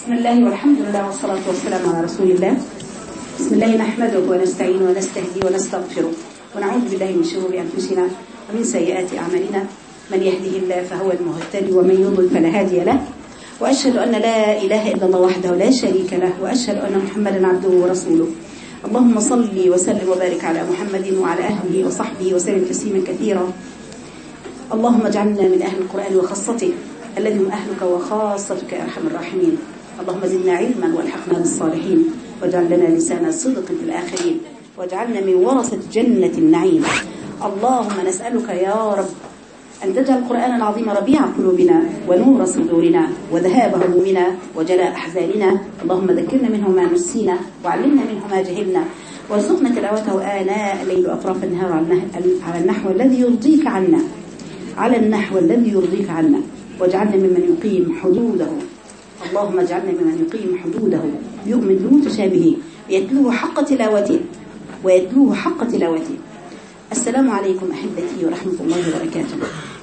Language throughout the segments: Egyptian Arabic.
بسم الله والحمد لله والصلاة والسلام على رسول الله بسم الله نحمده ونستعين ونستهدي ونستغفره ونعوذ بالله من شرور أنفسنا ومن سيئات أعمالنا من يهده الله فهو المهتدي ومن يضلل فلا هادي له وأشهد أن لا إله إلا الله وحده لا شريك له وأشهد أن محمدا عبده ورسوله اللهم صل وسلم وبارك على محمد وعلى أهله وصحبه وسلم تسليما كثيرا اللهم اجعلنا من أهل القرآن وخاصته الذي هم أهلك وخاصتك يا أرحم الراحمين اللهم زدنا علما والحقنا بالصالحين واجعل لنا لسان صدق في الآخرين واجعلنا من ورثة جنة النعيم اللهم نسألك يا رب أن تجعل القرآن العظيم ربيع قلوبنا ونور صدورنا وذهاب همومنا وجلاء أحزاننا اللهم ذكرنا منه ما نسينا وعلمنا منه ما جهلنا وارزقنا تلاوته آناء الليل وأطراف النهار على النحو الذي يرضيك عنا على النحو الذي يرضيك عنا واجعلنا ممن يقيم حدوده اللهم اجعلنا ممن يقيم حدوده يؤمن بمتشابهه يتلوه حق تلاوته ويتلوه حق تلاوته السلام عليكم أحبتي ورحمة الله وبركاته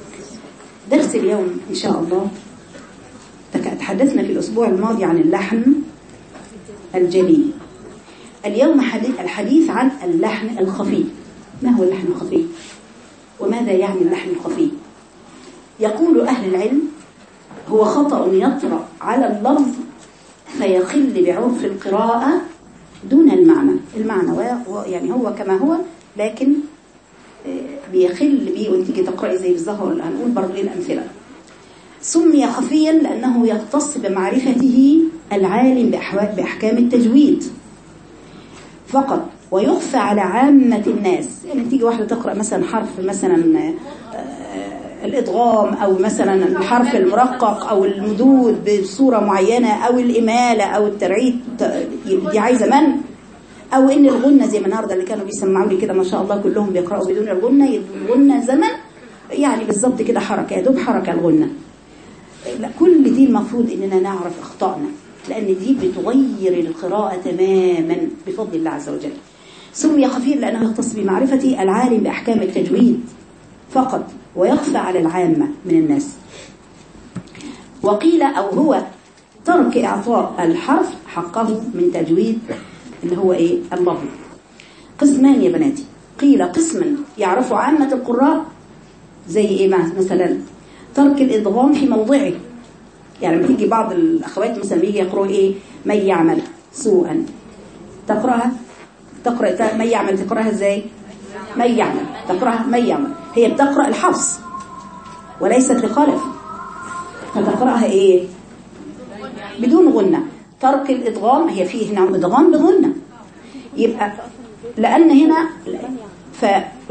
درس اليوم إن شاء الله تحدثنا في الأسبوع الماضي عن اللحن الجلي اليوم الحديث عن اللحن الخفي ما هو اللحن الخفي وماذا يعني اللحن الخفي يقول أهل العلم هو خطأ يطرأ على اللفظ فيخل بعرف القراءة دون المعنى المعنى يعني هو كما هو لكن بيخل بيه وانت تيجي تقرأي زي بالظهر هنقول برضه ايه الأمثلة سمي خفيا لأنه يختص بمعرفته العالم بأحكام التجويد فقط ويخفى على عامة الناس يعني تيجي واحدة تقرأ مثلا حرف مثلا الإدغام أو مثلا الحرف المرقق أو المدود بصورة معينة أو الإمالة أو الترعيد دي عايزة من أو إن الغنة زي ما النهارده اللي كانوا بيسمعوا لي كده ما شاء الله كلهم بيقرأوا بدون الغنة يدوا الغنة زمن يعني بالظبط كده حركة يا دوب حركة الغنة لا كل دي المفروض إننا نعرف أخطائنا لأن دي بتغير القراءة تماما بفضل الله عز وجل سمي خفير لأنه يختص بمعرفة العالم بأحكام التجويد فقط ويخفى على العامة من الناس وقيل أو هو ترك إعطاء الحرف حقه من تجويد اللي هو إيه اللفظ قسمان يا بناتي قيل قسما يعرف عامة القراء زي إيه مثلا ترك الإضغام في موضعه يعني لما تيجي بعض الأخوات مثلا يجي يقرأوا إيه من يعمل سوءا تقرأها تقرأ من يعمل تقرأها إزاي من يعمل تقرأها من يعمل هي بتقرأ الحفص وليست لخلف فتقرأها إيه بدون غنة ترك الإدغام هي فيه هنا إدغام بغنة يبقى لأن هنا ف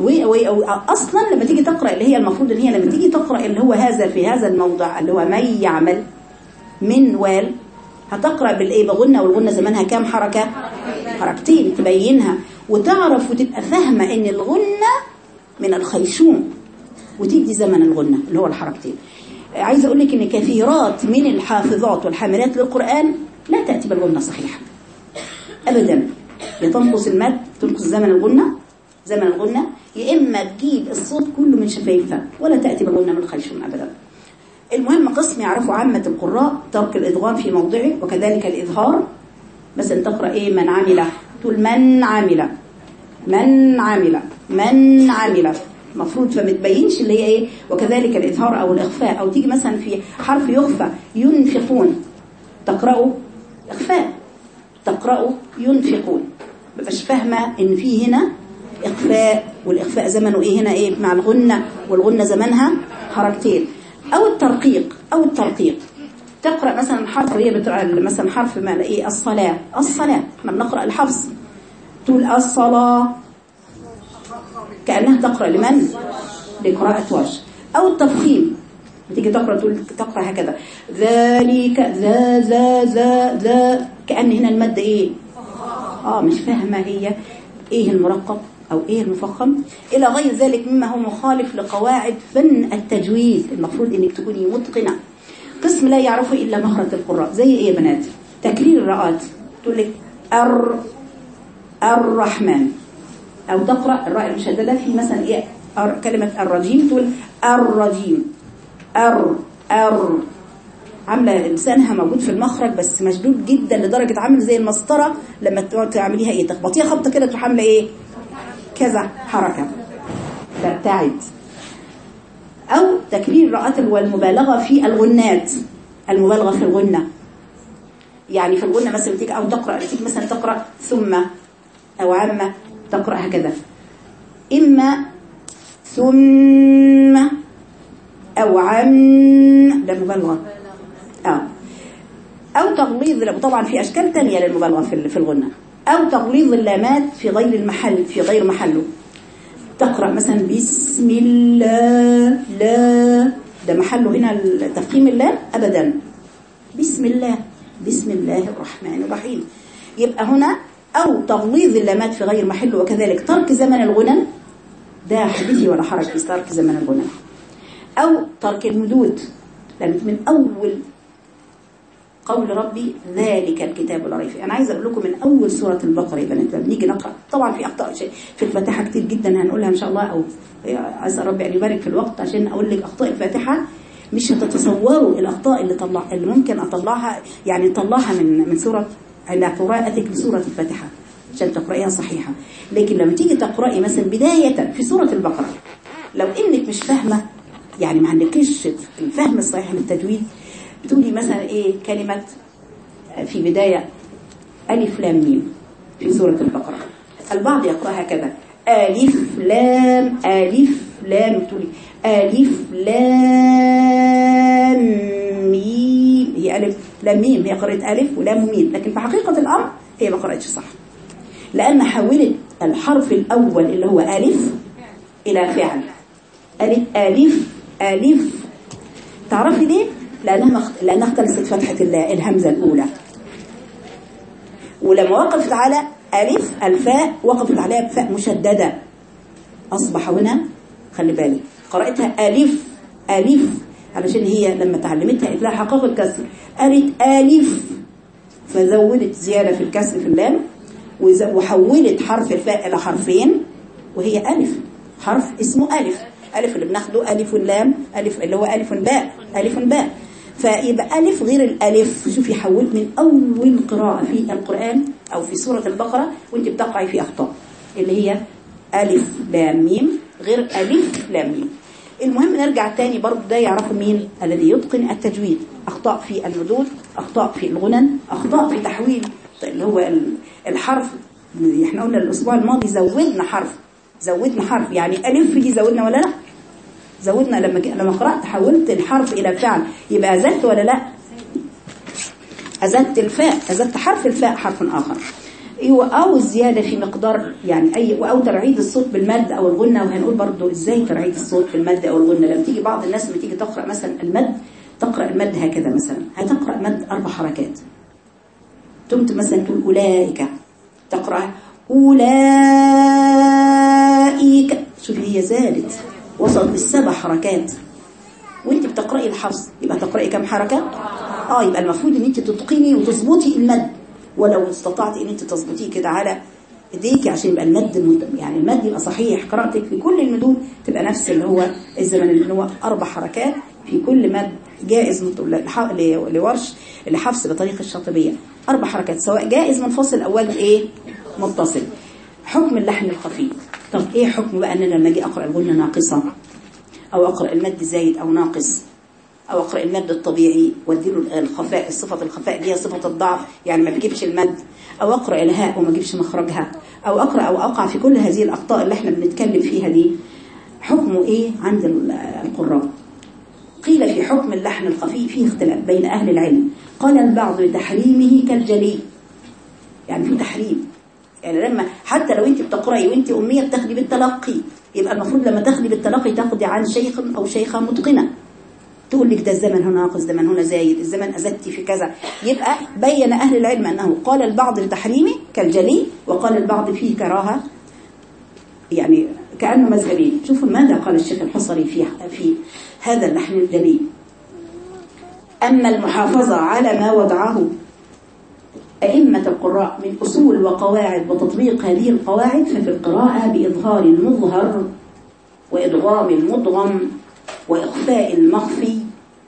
أصلا لما تيجي تقرأ اللي هي المفروض ان هي لما تيجي تقرأ اللي هو هذا في هذا الموضع اللي هو من يعمل من وال هتقرأ بالإيه بغنة والغنة زمانها كام حركة حركتين تبينها وتعرف وتبقى فاهمة ان الغنة من الخيشوم وتدي زمن الغنة اللي هو الحركتين عايزة اقول لك ان كثيرات من الحافظات والحاملات للقرآن لا تأتي بالغنة صحيحة ابدا يا تنقص المد تنقص زمن الغنة زمن الغنة يا اما تجيب الصوت كله من شفايفها ولا تأتي بالغنة من الخيشوم ابدا المهم قسم يعرفوا عامة القراء ترك الإدغام في موضعه وكذلك الإظهار مثلا تقرأ إيه من عمل تقول من عمل من عمل من عمل المفروض فما تبينش اللي هي ايه وكذلك الاظهار او الاخفاء او تيجي مثلا في حرف يخفى ينفقون تقراوا اخفاء تقراوا ينفقون مبقاش فاهمه ان في هنا اخفاء والاخفاء زمنه ايه هنا ايه مع الغنه والغنه زمنها حركتين او الترقيق او الترقيق تقرا مثلا حرف هي بتقرا مثلا حرف ما ايه الصلاه الصلاه احنا بنقرا الحفص تقول الصلاه كانها تقرا لمن لقراءه ورش او التفخيم بتيجي تقرا تقول تقرا هكذا ذلك ذا ذا ذا ذا كان هنا المد ايه اه مش فاهمه هي ايه المرقق او ايه المفخم الى غير ذلك مما هو مخالف لقواعد فن التجويد المفروض انك تكوني متقنه قسم لا يعرفه إلا مهرة القراء زي إيه يا بنات تكرير الراءات تقول لك الر الرحمن أو تقرأ الراء المشددة في مثلا إيه كلمة الرجيم تقول الرجيم أر أر عامله لسانها موجود في المخرج بس مشدود جدا لدرجه عامل زي المسطره لما تقعد تعمليها ايه تخبطيها خبطه كده تروح عامله ايه كذا حركه تبتعد او تكرير الراءات والمبالغه في الغنات المبالغه في الغنه يعني في الغنه مثلا تيجي او تقرا تيجي مثلا تقرا ثم او عامه تقرا هكذا اما ثم او عم ده مبالغه اه او تغليظ طبعا في اشكال تانية للمبالغه في في الغنه او تغليظ اللامات في غير المحل في غير محله تقرا مثلا بسم الله لا ده محله هنا تفخيم اللام ابدا بسم الله بسم الله الرحمن الرحيم يبقى هنا او تغليظ اللامات في غير محله وكذلك ترك زمن الغنى ده حديثي ولا حرج في ترك زمن الغنى او ترك المدود لان من اول قول ربي ذلك الكتاب لا ريب فيه انا عايزه اقول لكم من اول سوره البقره يا بنات لما بنيجي نقرا طبعا في اخطاء في الفاتحه كتير جدا هنقولها ان شاء الله او عايز ربي ان يبارك في الوقت عشان اقول لك اخطاء الفاتحه مش هتتصوروا الاخطاء اللي طلع اللي ممكن اطلعها يعني طلعها من من سوره على قراءتك لسوره الفاتحه عشان تقرايها صحيحه لكن لما تيجي تقراي مثلا بدايه في سوره البقره لو انك مش فاهمه يعني ما عندكش الفهم الصحيح للتجويد بتقولي مثلا ايه كلمة في بداية ألف لام ميم في سورة البقرة البعض يقرأها كذا ألف لام ألف لام تقولي ألف لام ميم هي ألف لام ميم هي قرأت ألف ولام وميم لكن في حقيقة الأمر هي ما قرأتش صح لأن حولت الحرف الأول اللي هو ألف إلى فعل قالت ألف ألف تعرفي ليه؟ لأنها لأنها اختلست فتحة الهمزة الأولى ولما وقفت على ألف الفاء وقفت عليها بفاء مشددة أصبح هنا خلي بالك قرأتها ألف ألف علشان هي لما تعلمتها قالت لها حقق الكسر قالت ألف فزودت زيادة في الكسر في اللام وحولت حرف الفاء إلى حرفين وهي ألف حرف اسمه ألف ألف اللي بناخده ألف واللام ألف اللي هو ألف باء ألف باء فيبقى ألف غير الألف شوفي حولت من أول قراءة في القرآن أو في سورة البقرة وانت بتقعي في أخطاء اللي هي ألف لام ميم غير ألف لام ميم المهم نرجع تاني برضه ده يعرفوا مين الذي يتقن التجويد أخطاء في المدود أخطاء في الغنن أخطاء في تحويل اللي هو الحرف احنا قلنا الأسبوع الماضي زودنا حرف زودنا حرف يعني ألف دي زودنا ولا لا زودنا لما لما قرأت حولت الحرف إلى فعل يبقى أزدت ولا لا أزدت الفاء أزدت حرف الفاء حرف آخر أو الزيادة في مقدار يعني أي أو ترعيد الصوت بالمد أو الغنة وهنقول برضو إزاي ترعيد الصوت بالمد أو الغنة لما تيجي بعض الناس لما تيجي تقرأ مثلا المد تقرأ المد هكذا مثلا هتقرأ مد أربع حركات تمت مثلا تقول أولئك تقرأ أولئك شوفي هي زادت وصلت للسبع حركات وانت بتقرأي الحفظ يبقى تقرأي كم حركة اه يبقى المفروض ان انت تتقني وتظبطي المد ولو استطعتي ان انت تظبطيه كده على ايديكي عشان يبقى المد يعني المد يبقى صحيح قراءتك في كل المدود تبقى نفس اللي هو الزمن اللي هو اربع حركات في كل مد جائز لورش لحفظ بطريقه الشاطبيه اربع حركات سواء جائز منفصل او ايه متصل حكم اللحن الخفي طب ايه حكم بقى ان انا لما اجي اقرا الغنه ناقصه او اقرا المد زايد او ناقص او اقرا المد الطبيعي واديله الخفاء صفه الخفاء اللي هي صفه الضعف يعني ما بجيبش المد او اقرا الهاء وما اجيبش مخرجها او اقرا او اقع في كل هذه الاخطاء اللي احنا بنتكلم فيها دي حكمه ايه عند القراء قيل في حكم اللحن الخفي فيه اختلاف بين اهل العلم قال البعض بتحريمه كالجلي يعني في تحريم يعني لما حتى لو انت بتقرأي وانت أمية بتاخدي بالتلقي يبقى المفروض لما تاخدي بالتلقي تاخدي عن شيخ أو شيخة متقنة تقول لك ده الزمن هنا ناقص الزمن هنا زايد الزمن أزدتي في كذا يبقى بين أهل العلم أنه قال البعض لتحريمه كالجلي وقال البعض فيه كراهة يعني كأنه مذهبين شوفوا ماذا قال الشيخ الحصري في في هذا اللحن الجلي أما المحافظة على ما وضعه أئمة القراء من أصول وقواعد وتطبيق هذه القواعد ففي القراءة بإظهار المظهر وإدغام المدغم وإخفاء المخفي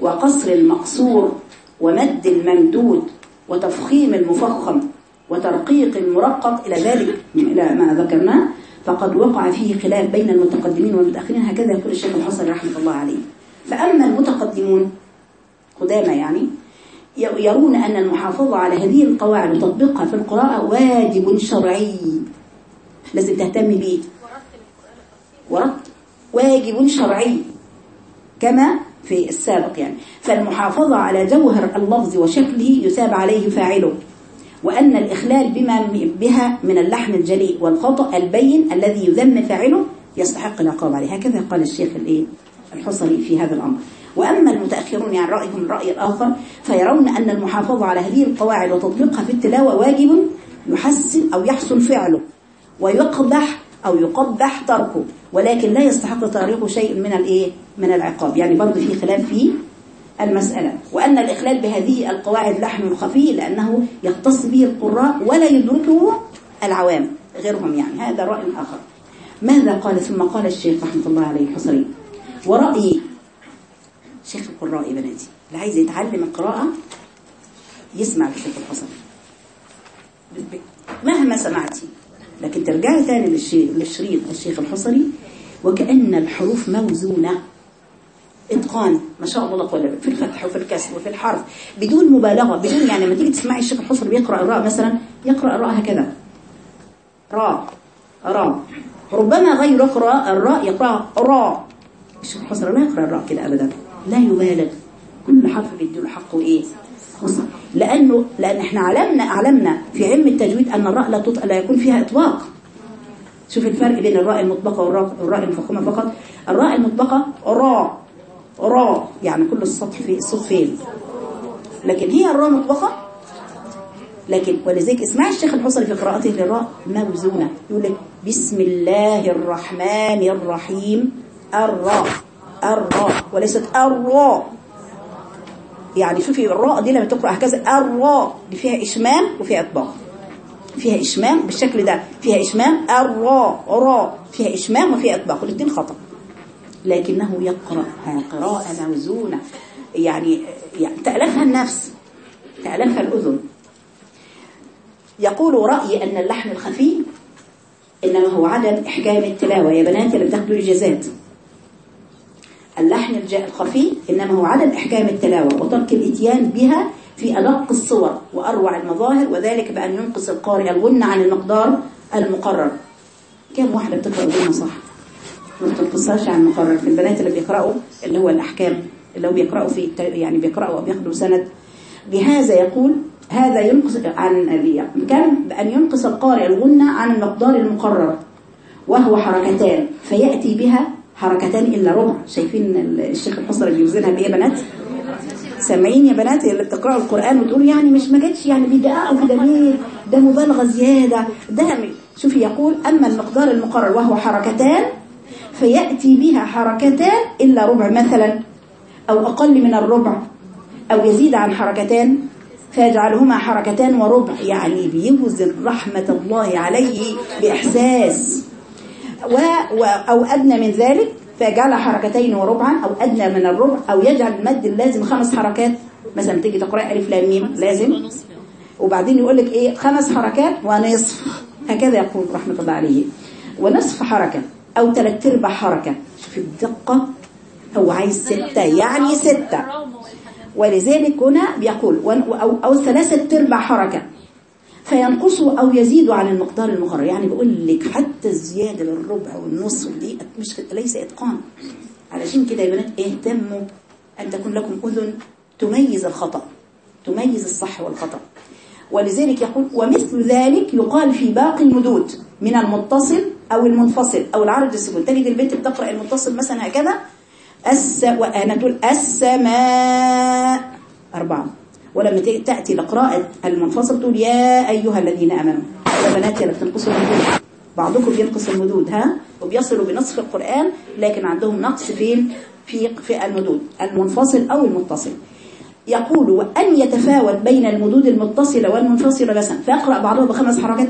وقصر المقصور ومد الممدود وتفخيم المفخم وترقيق المرقق إلى ذلك إلى ما ذكرناه فقد وقع فيه خلاف بين المتقدمين والمتأخرين هكذا يقول الشيخ الحسن رحمه الله عليه فأما المتقدمون قدامى يعني يرون أن المحافظة على هذه القواعد وتطبيقها في القراءة واجب شرعي لازم تهتم به ورد واجب شرعي كما في السابق يعني فالمحافظة على جوهر اللفظ وشكله يثاب عليه فاعله وأن الإخلال بما بها من اللحن الجليء والخطأ البين الذي يذم فاعله يستحق العقاب عليه هكذا قال الشيخ الايه الحصري في هذا الأمر وأما المتأخرون يعني رأيهم الرأي الآخر فيرون أن المحافظة على هذه القواعد وتطبيقها في التلاوة واجب يحسن أو يحسن فعله ويقبح أو يقبح تركه ولكن لا يستحق تاريخه شيء من الايه من العقاب يعني برضه في خلاف في المسألة وأن الإخلال بهذه القواعد لحن خفي لأنه يختص به القراء ولا يدركه العوام غيرهم يعني هذا رأي آخر ماذا قال ثم قال الشيخ رحمة الله عليه الحصري ورأيي شيخ القراء يا بناتي اللي عايز يتعلم القراءة يسمع الشيخ الحصري مهما سمعتي لكن ترجعي ثاني للشريط الشيخ الحصري وكأن الحروف موزونة اتقان ما شاء الله قوة في الفتح وفي الكسر وفي الحرف بدون مبالغة بدون يعني لما تيجي تسمعي الشيخ الحصري بيقرأ الراء مثلا يقرأ الراء هكذا راء راء ربما غير يقرأ الراء يقرأ راء الشيخ الحصري لا يقرأ الراء كده أبدا لا يبالغ كل حرف بيديله حقه ايه خصوصا لأنه لأن احنا علمنا علمنا في علم التجويد أن الراء لا, تط... لا يكون فيها إطلاق شوف الفرق بين الراء المطبقة والراء, والراء المفخمة فقط الراء المطبقة راء راء يعني كل السطح في الصوت فين لكن هي الراء مطبقة لكن ولذلك اسمع الشيخ الحصري في قراءته للراء موزونة يقول لك بسم الله الرحمن الرحيم الراء الراء وليست الراء يعني شوفي الراء دي لما تقرأ هكذا الراء دي فيها إشمام وفيها إطباق فيها إشمام بالشكل ده فيها إشمام الراء راء فيها إشمام وفيها إطباق الاثنين خطأ لكنه يقرأ قراءة موزونة يعني, يعني تألفها النفس تألفها الأذن يقول رأيي أن اللحن الخفي إنما هو عدم إحكام التلاوة يا بنات اللي بتاخدوا إجازات اللحن الخفي إنما هو عدم إحكام التلاوة وترك الإتيان بها في أدق الصور وأروع المظاهر وذلك بأن ينقص القارئ الغنة عن المقدار المقرر كم واحدة بتقرأ الغنة صح ما بتنقصهاش عن المقرر في البنات اللي بيقرأوا اللي هو الأحكام اللي هو بيقرأوا في يعني بيقرأوا أو بياخدوا سند بهذا يقول هذا ينقص عن كم بأن ينقص القارئ الغنة عن المقدار المقرر وهو حركتان فيأتي بها حركتان إلا ربع شايفين الشيخ الحصري بيوزنها بإيه يا بنات سامعين يا بنات اللي بتقرأوا القرآن وتقول يعني مش ما جاتش يعني بيدققوا كده ليه ده مبالغة زيادة ده شوفي يقول أما المقدار المقرر وهو حركتان فيأتي بها حركتان إلا ربع مثلا أو أقل من الربع أو يزيد عن حركتان فيجعلهما حركتان وربع يعني بيوزن رحمة الله عليه بإحساس و... و... أو أدنى من ذلك فيجعل حركتين وربعا أو أدنى من الربع أو يجعل المد اللازم خمس حركات مثلا تيجي تقرأ ألف لام ميم لازم وبعدين يقول لك إيه خمس حركات ونصف هكذا يقول رحمة الله عليه ونصف حركة أو ثلاث ارباع حركة شوف الدقة هو عايز ستة يعني ستة ولذلك هنا بيقول أو, أو ثلاثة ارباع حركة فينقصوا أو يزيدوا عن المقدار المقرر يعني بقول لك حتى الزيادة للربع والنص دي مش ليس إتقان علشان كده يا بنات اهتموا أن تكون لكم أذن تميز الخطأ تميز الصح والخطأ ولذلك يقول ومثل ذلك يقال في باقي المدود من المتصل أو المنفصل أو العرض السكون تجد البنت بتقرأ المتصل مثلا هكذا الس وأنا تقول السماء أربعة ولما تأتي لقراءة المنفصل تقول يا أيها الذين أمنوا يا بنات يلا بتنقصوا المدود بعضكم بينقص المدود ها وبيصلوا بنصف القرآن لكن عندهم نقص فين في في المدود المنفصل أو المتصل يقول وأن يتفاوت بين المدود المتصلة والمنفصلة مثلا فيقرأ بعضهم بخمس حركات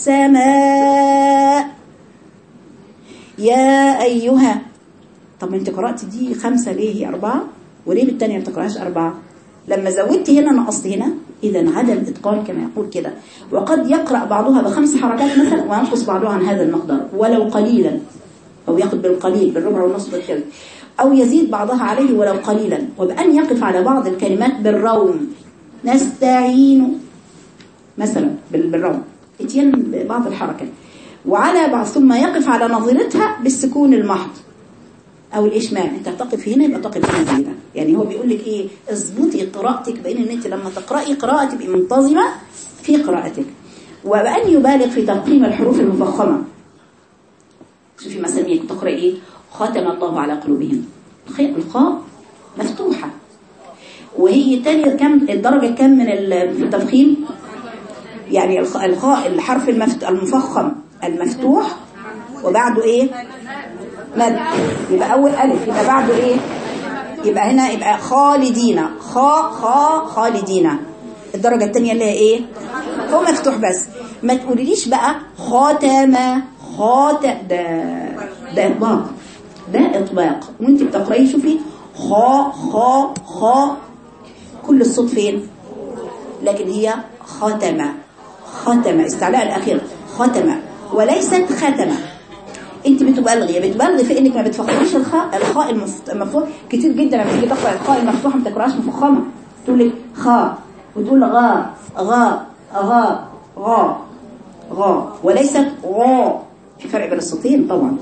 السماء يا أيها طب انت قرأت دي خمسة ليه هي أربعة وليه بالتانية ما تقراهاش أربعة لما زودت هنا نقصت هنا إذا عدم إتقان كما يقول كده وقد يقرأ بعضها بخمس حركات مثلا وينقص بعضها عن هذا المقدار ولو قليلا أو ياخد بالقليل بالربع والنص بالثلث أو يزيد بعضها عليه ولو قليلا وبأن يقف على بعض الكلمات بالروم نستعين مثلا بال- بالروم اتيان ببعض الحركات وعلى بعض ثم يقف على نظيرتها بالسكون المحض او الاشمام انت تقف هنا يبقى تقف هنا هنا يعني هو بيقول لك ايه اظبطي قراءتك بان ان انت لما تقراي قراءه تبقي منتظمه في قراءتك وبان يبالغ في تقييم الحروف المفخمه شوفي مثلا هي تقرأ ايه ختم الله على قلوبهم الخ- الخاء مفتوحة وهي تاني كم الدرجة كم من ال- في التفخيم يعني الخ- الخاء الحرف المفت... المفخم المفتوح وبعده ايه مد يبقى اول الف يبقى بعده ايه يبقى هنا يبقى خالدين خاء خاء خالدين الدرجة الثانية اللي هي ايه هو مفتوح بس ما تقوليليش بقى خاتم خاتم ده ده اطباق ده اطباق وانت بتقراي شوفي خاء خاء خاء كل الصوت فين لكن هي ختم ختم استعلاء الاخير ختم وليست ختمه انت بتبالغي بتبالغي في انك ما بتفخميش الخاء الخاء المفت- المفتوح كتير جدا لما تيجي تقرا الخاء المفتوحه ما تقراش مفخمه تقول لك خاء وتقول غا غا غا غا غا وليست غا في فرق بين الصوتين طبعا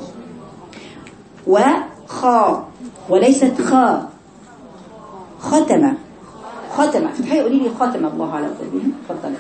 وخاء وليست خاء ختم ختم فتحي قولي لي ختم الله على قلوبهم اتفضلي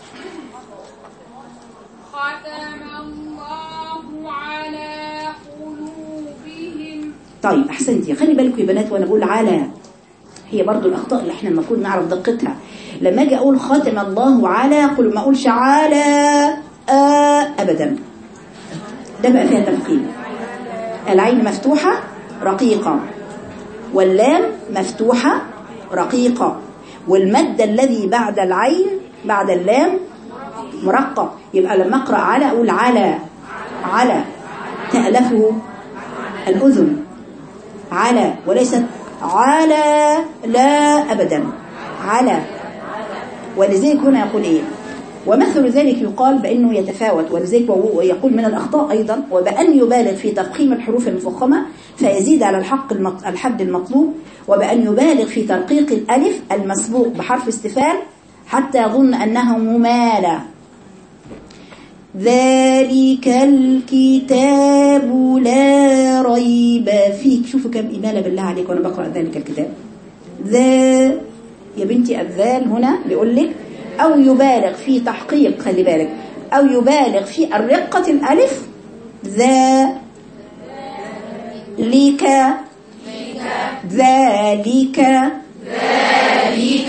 ختم الله على قلوبهم طيب احسنتي خلي بالكم يا بنات وانا بقول على هي برضو الاخطاء اللي احنا المفروض نعرف دقتها لما اجي اقول ختم الله على قل ما اقولش على آه ابدا ده بقى فيها تفخيم العين مفتوحه رقيقه واللام مفتوحه رقيقه والمد الذي بعد العين بعد اللام مرقق يبقى لما اقرا على اقول على على تالفه الاذن على وليست على لا أبدا على ولذلك هنا يقول إيه ومثل ذلك يقال بأنه يتفاوت ولذلك وهو يقول من الأخطاء أيضا وبأن يبالغ في تفخيم الحروف المفخمة فيزيد على الحق المط... الحد المطلوب وبأن يبالغ في ترقيق الألف المسبوق بحرف استفال حتى يظن أنه ممالة ذلك الكتاب لا ريب فيه شوفوا كم إمالة بالله عليك وأنا بقرأ ذلك الكتاب ذا يا بنتي الذال هنا بيقول لك أو يبالغ في تحقيق خلي بالك أو يبالغ في الرقة الألف ذا لك ذلك ذلك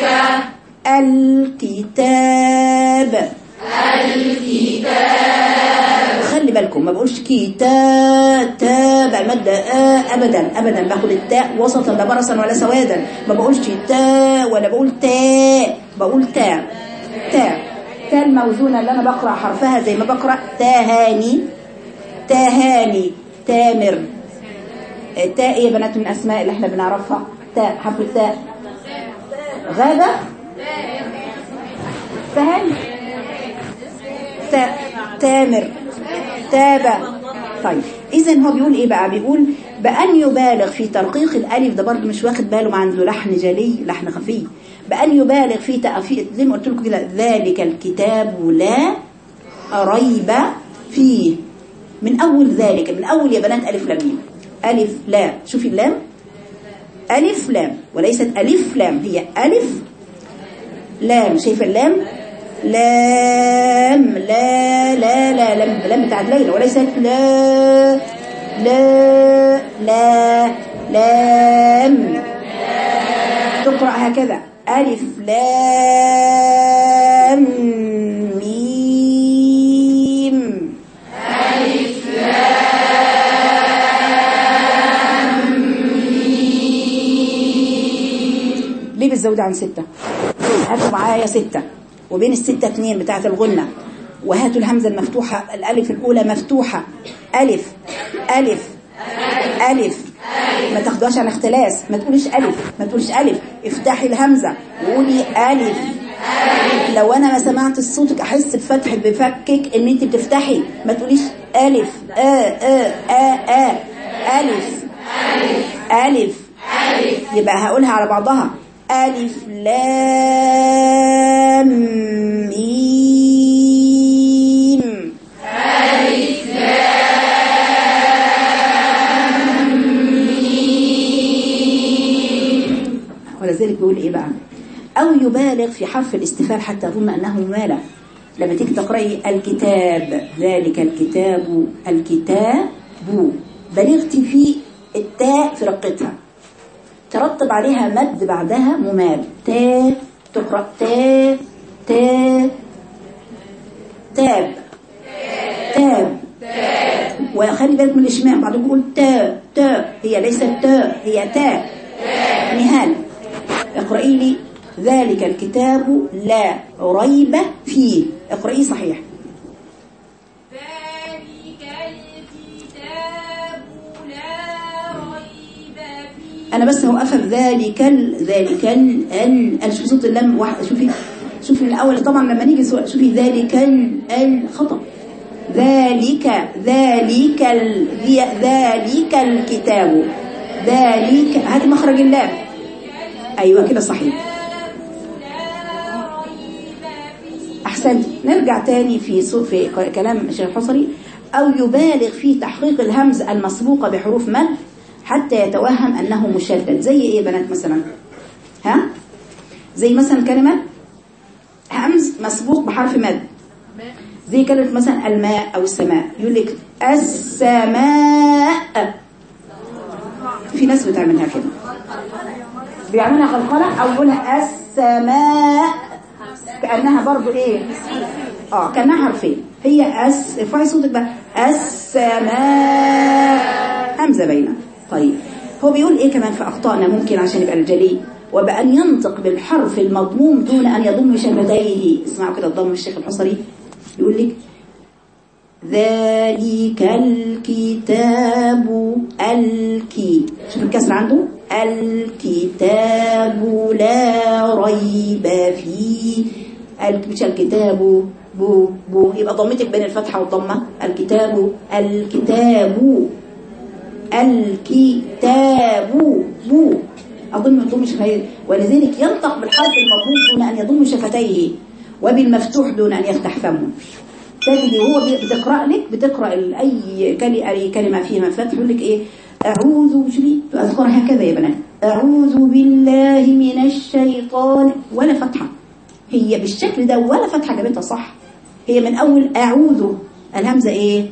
الكتاب خلي بالكم ما بقولش كتاب تاب المادة آه أبدا أبدا باخد التاء وسطا لا برصا ولا سوادا ما بقولش تاء ولا بقول تاء بقول تاء تاء تاء الموزونة اللي أنا بقرأ حرفها زي ما بقرأ تاهاني تاهاني تامر التاء ايه يا بنات من الأسماء اللي احنا بنعرفها تاء حرف التاء غادة تهاني تا- تامر تابع طيب اذا هو بيقول ايه بقى بيقول بأن يبالغ في ترقيق الالف ده برضه مش واخد باله ما عنده لحن جلي لحن خفي بأن يبالغ في تأفي زي ما قلت لكم كده ذلك الكتاب لا ريب فيه من اول ذلك من اول يا بنات الف لام ميم الف لام شوفي اللام الف لام وليست الف لام هي الف لام شايفه اللام لام لا لا لا لام لام بتاعت ليلى وليست لا لا لا لام تقرأ هكذا ألف لام ميم ليه بتزود عن ستة هاتوا معايا ستة وبين الستة اتنين بتاعت الغنة وهاتوا الهمزة المفتوحة الألف الأولى مفتوحة ألف ألف ألف ما تاخدوهاش عن اختلاس ما تقوليش ألف ما تقوليش ألف افتحي الهمزة قولي ألف لو أنا ما سمعت صوتك أحس بفتح بفكك إن أنت بتفتحي ما تقوليش ألف آ آ آ آ ألف ألف يبقى هقولها على بعضها ألف لام ميم ولذلك بيقول ايه بقى او يبالغ في حرف الاستفهام حتى يظن انه مبالغ لما تيجي تقراي الكتاب ذلك الكتاب الكتاب بلغتي في التاء في رقتها ترتب عليها مد بعدها ممال تا تقرا تا تا تاب تاب وخلي بالك من الاشمام بعضهم يقول تا تا هي ليست تا هي تاء نهال اقرأي لي ذلك الكتاب لا ريب فيه اقرأيه صحيح ذلك الكتاب لا ريب فيه انا بس هوقفها ذلك ال ذلك ال ال ال شوفي صوت اللام واحد شوفي شوفي من الاول طبعا لما نيجي سؤال شوفي ذلك ال ال خطأ ذلك ذلك ال ذي- ذلك الكتاب ذلك هذه مخرج اللام ايوه كده صحيح لا ريب فيه أحسنت نرجع تاني في سو- في ك- كلام الشيخ الحصري أو يبالغ في تحقيق الهمز المسبوقة بحروف مد حتى يتوهم أنه مشدد زي إيه يا بنات مثلا ها زي مثلا كلمة همز مسبوق بحرف مد زي كلمة مثلا الماء أو السماء يقول لك السماء في ناس بتعملها كده بيعملها قلقلة أو يقولها السماء كأنها برضو إيه آه كأنها حرفين هي أس ارفعي صوتك بقى السماء همزة باينة طيب هو بيقول إيه كمان في أخطائنا ممكن عشان يبقى الجلي وبأن ينطق بالحرف المضموم دون أن يضم شفتيه اسمعوا كده الضم الشيخ الحصري يقول لك ذلك الكتاب الكي شوف الكسر عنده الكتاب لا ريب فيه ال- مش الكتاب بو بو يبقى ضمتك بين الفتحة والضمة الكتاب الكتاب الكتاب بو أظن يضم شفتيه ولذلك ينطق بالحرف المضموم دون أن يضم شفتيه وبالمفتوح دون أن يفتح فمه تجدي وهو بي- بتقرأ لك بتقرأ ال- أي كلمة, أي كلمة فيها فتح يقول لك إيه أعوذ شوفي أذكرها هكذا يا بنات أعوذ بالله من الشيطان ولا فتحة هي بالشكل ده ولا فتحة جابتها صح هي من أول أعوذ الهمزة إيه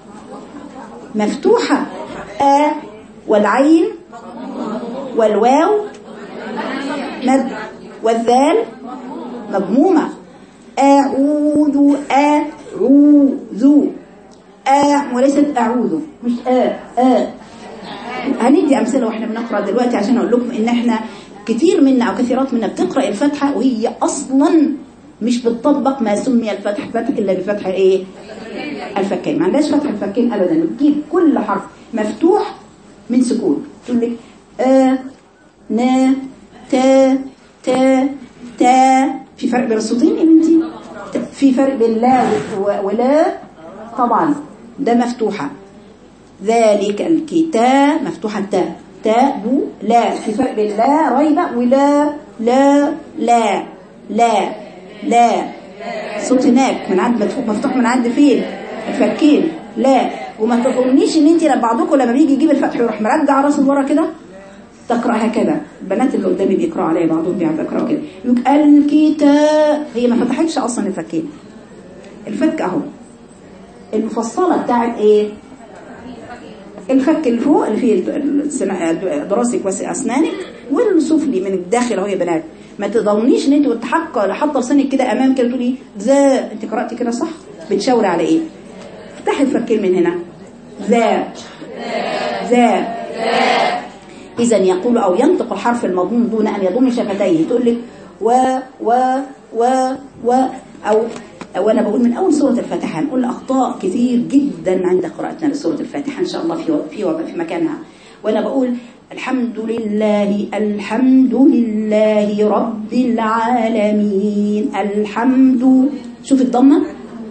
مفتوحة أ والعين والواو مد والذال مضمومة أعوذ أعوذ أ وليست أعوذ مش أ أ هندي أمثلة وإحنا بنقرأ دلوقتي عشان أقول لكم إن إحنا كتير منا أو كثيرات منا بتقرأ الفتحة وهي أصلا مش بتطبق ما سمي الفتح فتح إلا بفتح إيه الفكين ما عندهاش فتح الفكين أبدا بتجيب كل حرف مفتوح من سكون تقول لك أ نا تا تا تا في فرق بين الصوتين يا بنتي في فرق بين لا و- ولا طبعا ده مفتوحة ذلك الكتاب مفتوحة التاء تاء بو لا في فرق بين لا ريب ولا لا لا لا لا صوت هناك من عند مفتوح مفتوح من عند فين الفكين لا وما تظنيش ان انت بعضكم لما بيجي يجيب الفتح يروح مرجع راسه لورا كده تقرأ هكذا البنات اللي قدامي بيقرأوا عليا بعضهم بيقرأوا كده يقول الكتاب هي ما فتحتش اصلا الفكين الفك اهو المفصلة بتاعت ايه الفك اللي فوق اللي فيه السنا- ضراسك واسنانك والسفلي من الداخل اهو يا بنات ما تظنيش ان انت وانت حاطه حاطه لسانك كده امام كده تقولي ذا انت قراتي كده صح بتشاوري على ايه افتحي الفكين من هنا ذا ذا إذا يقول أو ينطق الحرف المضموم دون أن يضم شفتيه تقول لك و و و و أو أو أنا بقول من أول سورة الفاتحة هنقول أخطاء كثير جدا عند قراءتنا لسورة الفاتحة إن شاء الله في في في مكانها وانا بقول الحمد لله الحمد لله رب العالمين الحمد شوف الضمه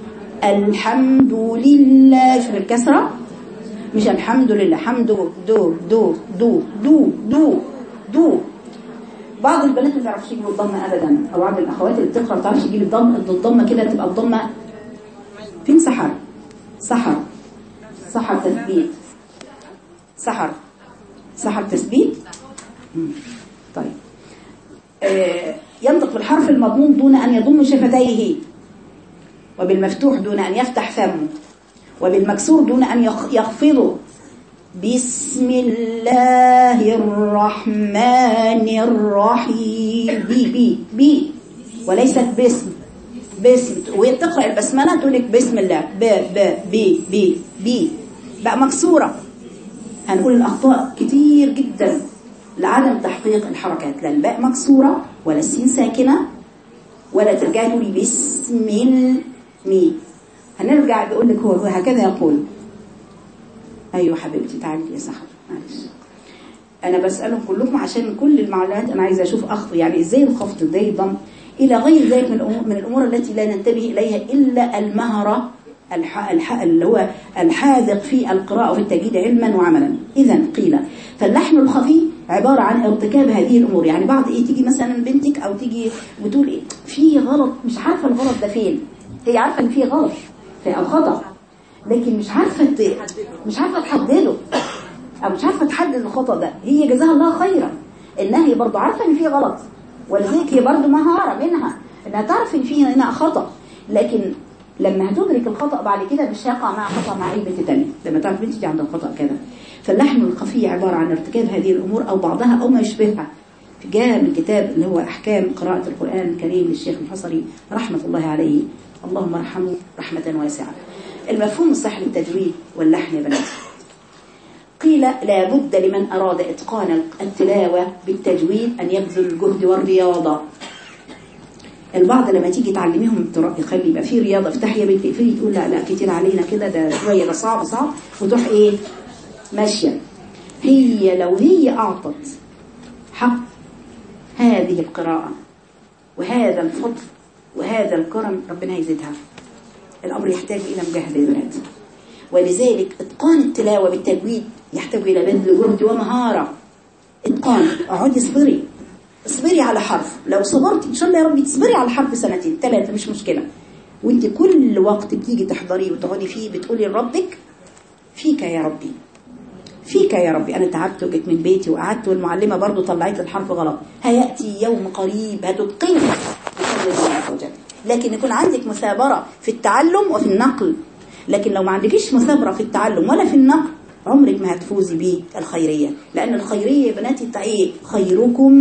الحمد لله شوف الكسره مش الحمد لله حمد دو دو دو دو دو دو, دو. بعض البنات ما تعرفش يجيبوا الضمه ابدا او بعض الاخوات اللي بتقرا ما تعرفش تجيب الضمه الضمه كده تبقى الضمه فين سحر سحر سحر تثبيت سحر سحر تثبيت مم. طيب آه ينطق بالحرف المضموم دون ان يضم شفتيه وبالمفتوح دون ان يفتح فمه وبالمكسور دون ان يخ- يخفضه بسم الله الرحمن الرحيم بي بي بي وليست باسم باسم وهي بتقرا البسمله تقول لك بسم الله ب ب بي بي بي بقى مكسوره هنقول الاخطاء كتير جدا لعدم تحقيق الحركات لا الباء مكسوره ولا السين ساكنه ولا ترجعي تقولي بسم المي هنرجع بيقول لك هو هو هكذا يقول ايوه حبيبتي تعالي يا سحر معلش انا بسالهم كلكم عشان كل المعلومات انا عايزه اشوف اخطو يعني ازاي الخفض ازاي الضم الى غير ذلك من الامور من الامور التي لا ننتبه اليها الا المهره الح... الح... اللي هو الحاذق في القراءه وفي التجويد علما وعملا اذا قيل فاللحن الخفي عباره عن ارتكاب هذه الامور يعني بعض ايه تيجي مثلا بنتك او تيجي بتقول ايه في غلط مش عارفه الغلط ده فين هي عارفه ان في غلط في او خطا لكن مش عارفه ت... مش عارفه تحدده او مش عارفه تحدد الخطا ده هي جزاها الله خيرا انها هي برضه عارفه ان في غلط ولذلك هي برضه مهاره منها انها تعرف ان في هنا خطا لكن لما هتدرك الخطا بعد كده مش هيقع مع خطا مع اي بنت تانية لما تعرف بنتي دي عندها خطا كذا فاللحن الخفي عباره عن ارتكاب هذه الامور او بعضها او ما يشبهها جاء من كتاب اللي هو احكام قراءه القران الكريم للشيخ الحصري رحمه الله عليه اللهم ارحمه رحمه واسعه المفهوم الصح للتجويد واللحن يا بنات قيل لا بد لمن أراد إتقان التلاوة بالتجويد أن يبذل الجهد والرياضة البعض لما تيجي تعلميهم يخلي يبقى في رياضة افتحي يا بنتي اقفلي تقول لا لا كتير علينا كده ده شوية ده صعب صعب وتروح ايه ماشية هي لو هي أعطت حق هذه القراءة وهذا الفضل وهذا الكرم ربنا يزيدها الأمر يحتاج إلى مجاهدة يا بنات ولذلك اتقان التلاوة بالتجويد يحتاج إلى بذل جهد ومهارة اتقان اقعدي اصبري اصبري على حرف لو صبرتي ان شاء الله يا ربي تصبري على حرف سنتين ثلاثة مش مشكلة وانت كل وقت بتيجي تحضري وتقعدي فيه بتقولي لربك فيك يا ربي فيك يا ربي انا تعبت وجيت من بيتي وقعدت والمعلمه برضو طلعت الحرف غلط هياتي يوم قريب هتتقني بفضل الله عز وجل لكن يكون عندك مثابره في التعلم وفي النقل لكن لو ما عندكيش مثابره في التعلم ولا في النقل عمرك ما هتفوزي بالخيريه لان الخيريه يا بناتي ايه خيركم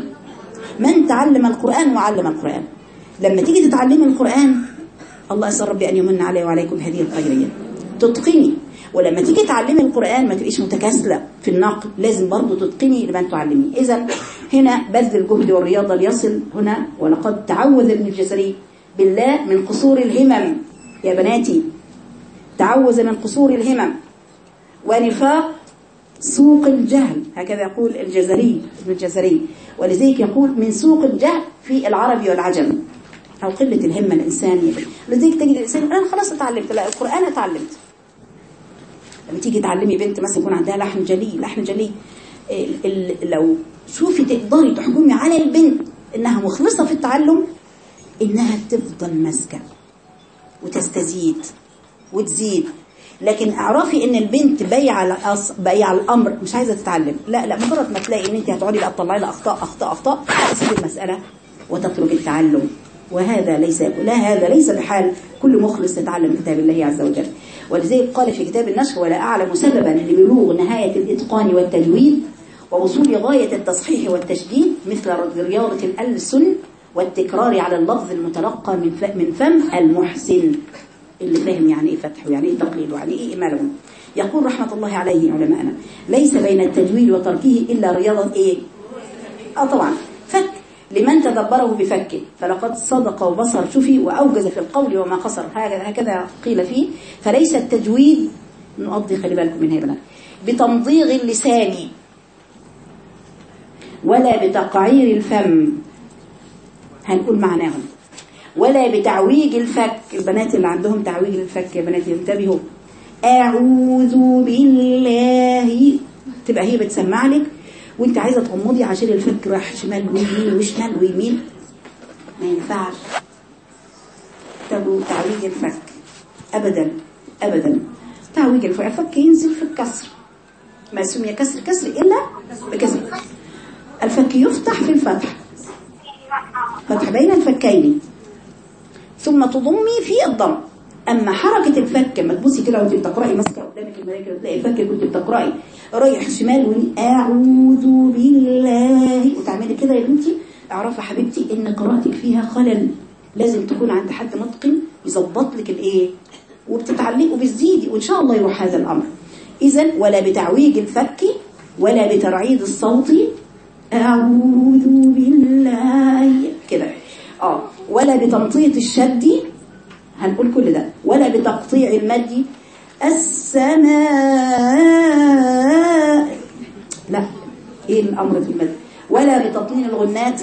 من تعلم القران وعلم القران لما تيجي تتعلمي القران الله يسر ربي ان يمن علي وعليكم هذه الخيريه تتقني ولما تيجي تعلمي القرآن ما تبقيش متكاسلة في النقل لازم برضو تتقني لمن تعلميه إذا هنا بذل الجهد والرياضة ليصل هنا ولقد تعوذ ابن الجزري بالله من قصور الهمم يا بناتي تعوذ من قصور الهمم ونفاق سوق الجهل هكذا يقول الجزري ابن الجزري ولذلك يقول من سوق الجهل في العربي والعجم أو قلة الهمة الإنسانية لذلك تجد الإنسان أنا خلاص اتعلمت لا القرآن اتعلمت لما تيجي تعلمي بنت مثلا يكون عندها لحن جلي لحن جلي ال ال لو شوفي تقدري تحكمي على البنت انها مخلصه في التعلم انها تفضل ماسكه وتستزيد وتزيد لكن اعرفي ان البنت بايعه الأص... بايعه الامر مش عايزه تتعلم لا لا مجرد ما تلاقي ان انت هتقعدي بقى تطلعي لها اخطاء اخطاء اخطاء تسيب المساله وتترك التعلم وهذا ليس لا هذا ليس بحال كل مخلص يتعلم كتاب الله عز وجل ولذلك قال في كتاب النشر ولا أعلم سببا لبلوغ نهاية الإتقان والتجويد ووصول غاية التصحيح والتشديد مثل رياضة الألسن والتكرار على اللفظ المتلقى من من فم المحسن اللي فاهم يعني ايه فتح ويعني ايه تقليل ويعني ايه إماله يقول رحمة الله عليه علماءنا ليس بين التجويد وتركه إلا رياضة ايه اه طبعا فك لمن تدبره بفكه فلقد صدق وبصر شفي وأوجز في القول وما قصر هكذا هكذا قيل فيه فليس التجويد نقضي خلي بالكم من هنا بتمضيغ اللسان ولا بتقعير الفم هنقول معناهم ولا بتعويج الفك البنات اللي عندهم تعويج الفك يا بنات ينتبهوا أعوذ بالله تبقى هي بتسمع لك وانت عايزة تغمضي عشان الفك راح شمال ويمين وشمال ويمين ما ينفعش تبو تعويج الفك أبدا أبدا تعويج الفك الفك ينزل في الكسر ما سمي كسر كسر إلا بكسر الفك يفتح في الفتح فتح بين الفكين ثم تضمي في الضم اما حركه الفك لما تبصي كده وانت بتقراي ماسكه قدامك المرايه تلاقي الفك كنت بتقراي رايح شمال ويمين اعوذ بالله وتعملي كده يا بنتي اعرفي حبيبتي ان قراءتك فيها خلل لازم تكون عند حد متقن يظبط لك الايه وبتتعلقي وبتزيدي وان شاء الله يروح هذا الامر اذا ولا بتعويج الفك ولا بترعيد الصوت أعوذ بالله كده اه ولا بتمطيط الشد هنقول كل ده ولا بتقطيع المد السماء لا ايه الامر في المد ولا بتطنين الغنات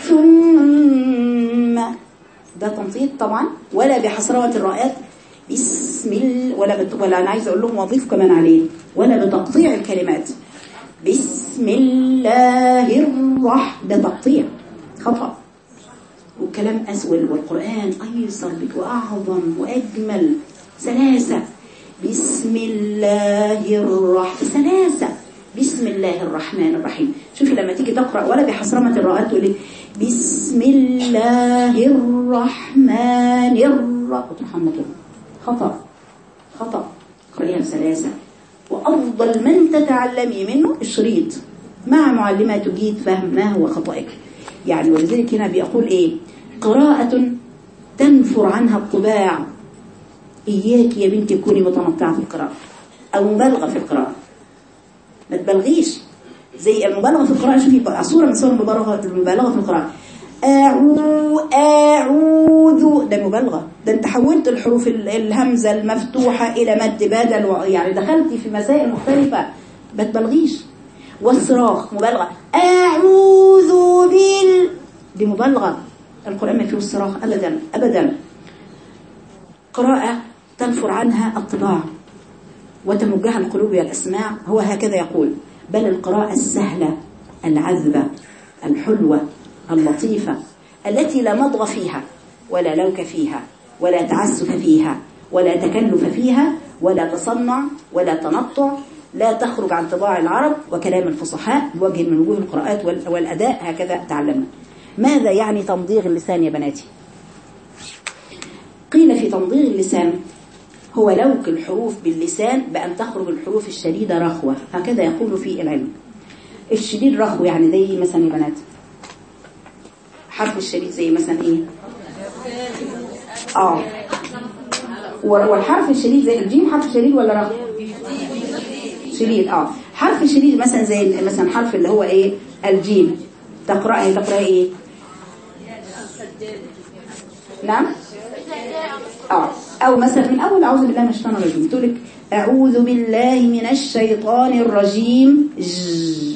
ثم ده تمطيط طبعا ولا بحسروة الراءات بسم ال... ولا بت... ولا انا عايزه اقول لهم واضيف كمان عليه ولا بتقطيع الكلمات بسم الله الرحمن ده تقطيع خطأ والكلام أسول والقرآن أيسر بك وأعظم وأجمل سلاسة بسم الله الرحمن سلاسة بسم الله الرحمن الرحيم شوفي لما تيجي تقرأ ولا بحسرمة الراءات تقول لي بسم الله الرحمن الرحيم وترحمنا كده خطأ خطأ قرئيها سلاسة وأفضل من تتعلمي منه الشريط مع معلمة تجيد فهم ما هو خطأك يعني ولذلك هنا بيقول إيه قراءة تنفر عنها الطباع إياك يا بنتي تكوني متنطعة في القراءة أو مبالغة في القراءة ما تبالغيش زي المبالغة في القراءة شوفي بقى صورة من صور المبالغة المبالغة في القراءة أعو أعوذ ده مبالغة ده انت حولت الحروف ال- الهمزة المفتوحة إلى مد بدل و- يعني دخلتي في مسائل مختلفة ما تبالغيش والصراخ مبالغة أعوذ بال دي مبالغة القرآن ما فيه الصراخ أبدا أبدا قراءة تنفر عنها الطباع وتمجها القلوب والأسماع هو هكذا يقول بل القراءة السهلة العذبة الحلوة اللطيفة التي لا مضغ فيها ولا لوك فيها ولا تعسف فيها ولا تكلف فيها ولا تصنع ولا تنطع لا تخرج عن طباع العرب وكلام الفصحاء بوجه من وجوه القراءات وال- والأداء هكذا تعلمنا ماذا يعني تمضيغ اللسان يا بناتي قيل في تمضيغ اللسان هو لوك الحروف باللسان بأن تخرج الحروف الشديدة رخوة هكذا يقول في العلم الشديد رخو يعني زي إيه مثلا يا بنات حرف الشديد زي مثلا ايه اه والحرف الشديد زي الجيم حرف شديد ولا رخو شديد اه حرف شديد مثلا زي مثلا حرف اللي هو ايه الجيم تقرأي تقرأي ايه نعم اه او مثلا من اول اعوذ بالله من الشيطان الرجيم تقول لك اعوذ بالله من الشيطان الرجيم ج.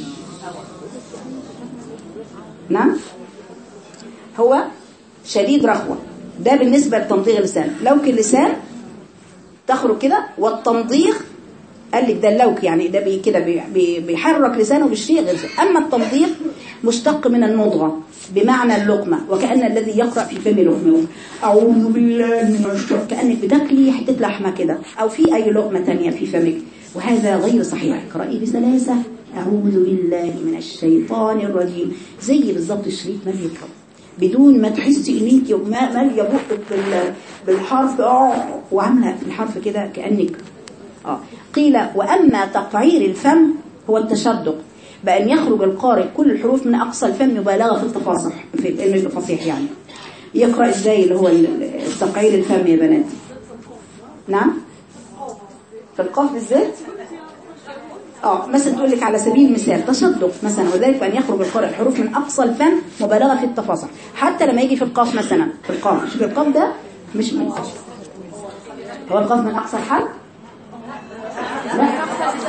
نعم هو شديد رخوة ده بالنسبة لتمضيغ اللسان لوك اللسان تخرج كده والتمضيغ قال لك ده اللوك يعني ده بي كده بي بي بيحرك لسانه بالشيء غير ذلك. أما التمضيغ مشتق من المضغة بمعنى اللقمة وكأن الذي يقرأ في فم لقمة أعوذ بالله من الشيطان كأنك بتاكلي حتة لحمة كده أو في أي لقمة تانية في فمك وهذا غير صحيح اقرأي بسلاسة أعوذ بالله من الشيطان الرجيم زي بالظبط الشريط ما بيقرأ بدون ما تحسي ان انت ماليه بقك بال- بالحرف اه وعامله في الحرف كده كانك اه قيل واما تقعير الفم هو التشدق بان يخرج القارئ كل الحروف من اقصى الفم مبالغه في التفاصح في العلم الفصيح يعني يقرا ازاي اللي هو ال- تقعير الفم يا بنات نعم في القاف بالذات اه مثلا تقول لك على سبيل المثال تشدق مثلا وذلك بأن يخرج القارئ الحروف من أقصى الفم مبالغة في التفاصح حتى لما يجي في القاف مثلا في القاف شوف القاف ده مش من هو القاف من أقصى الحرف لا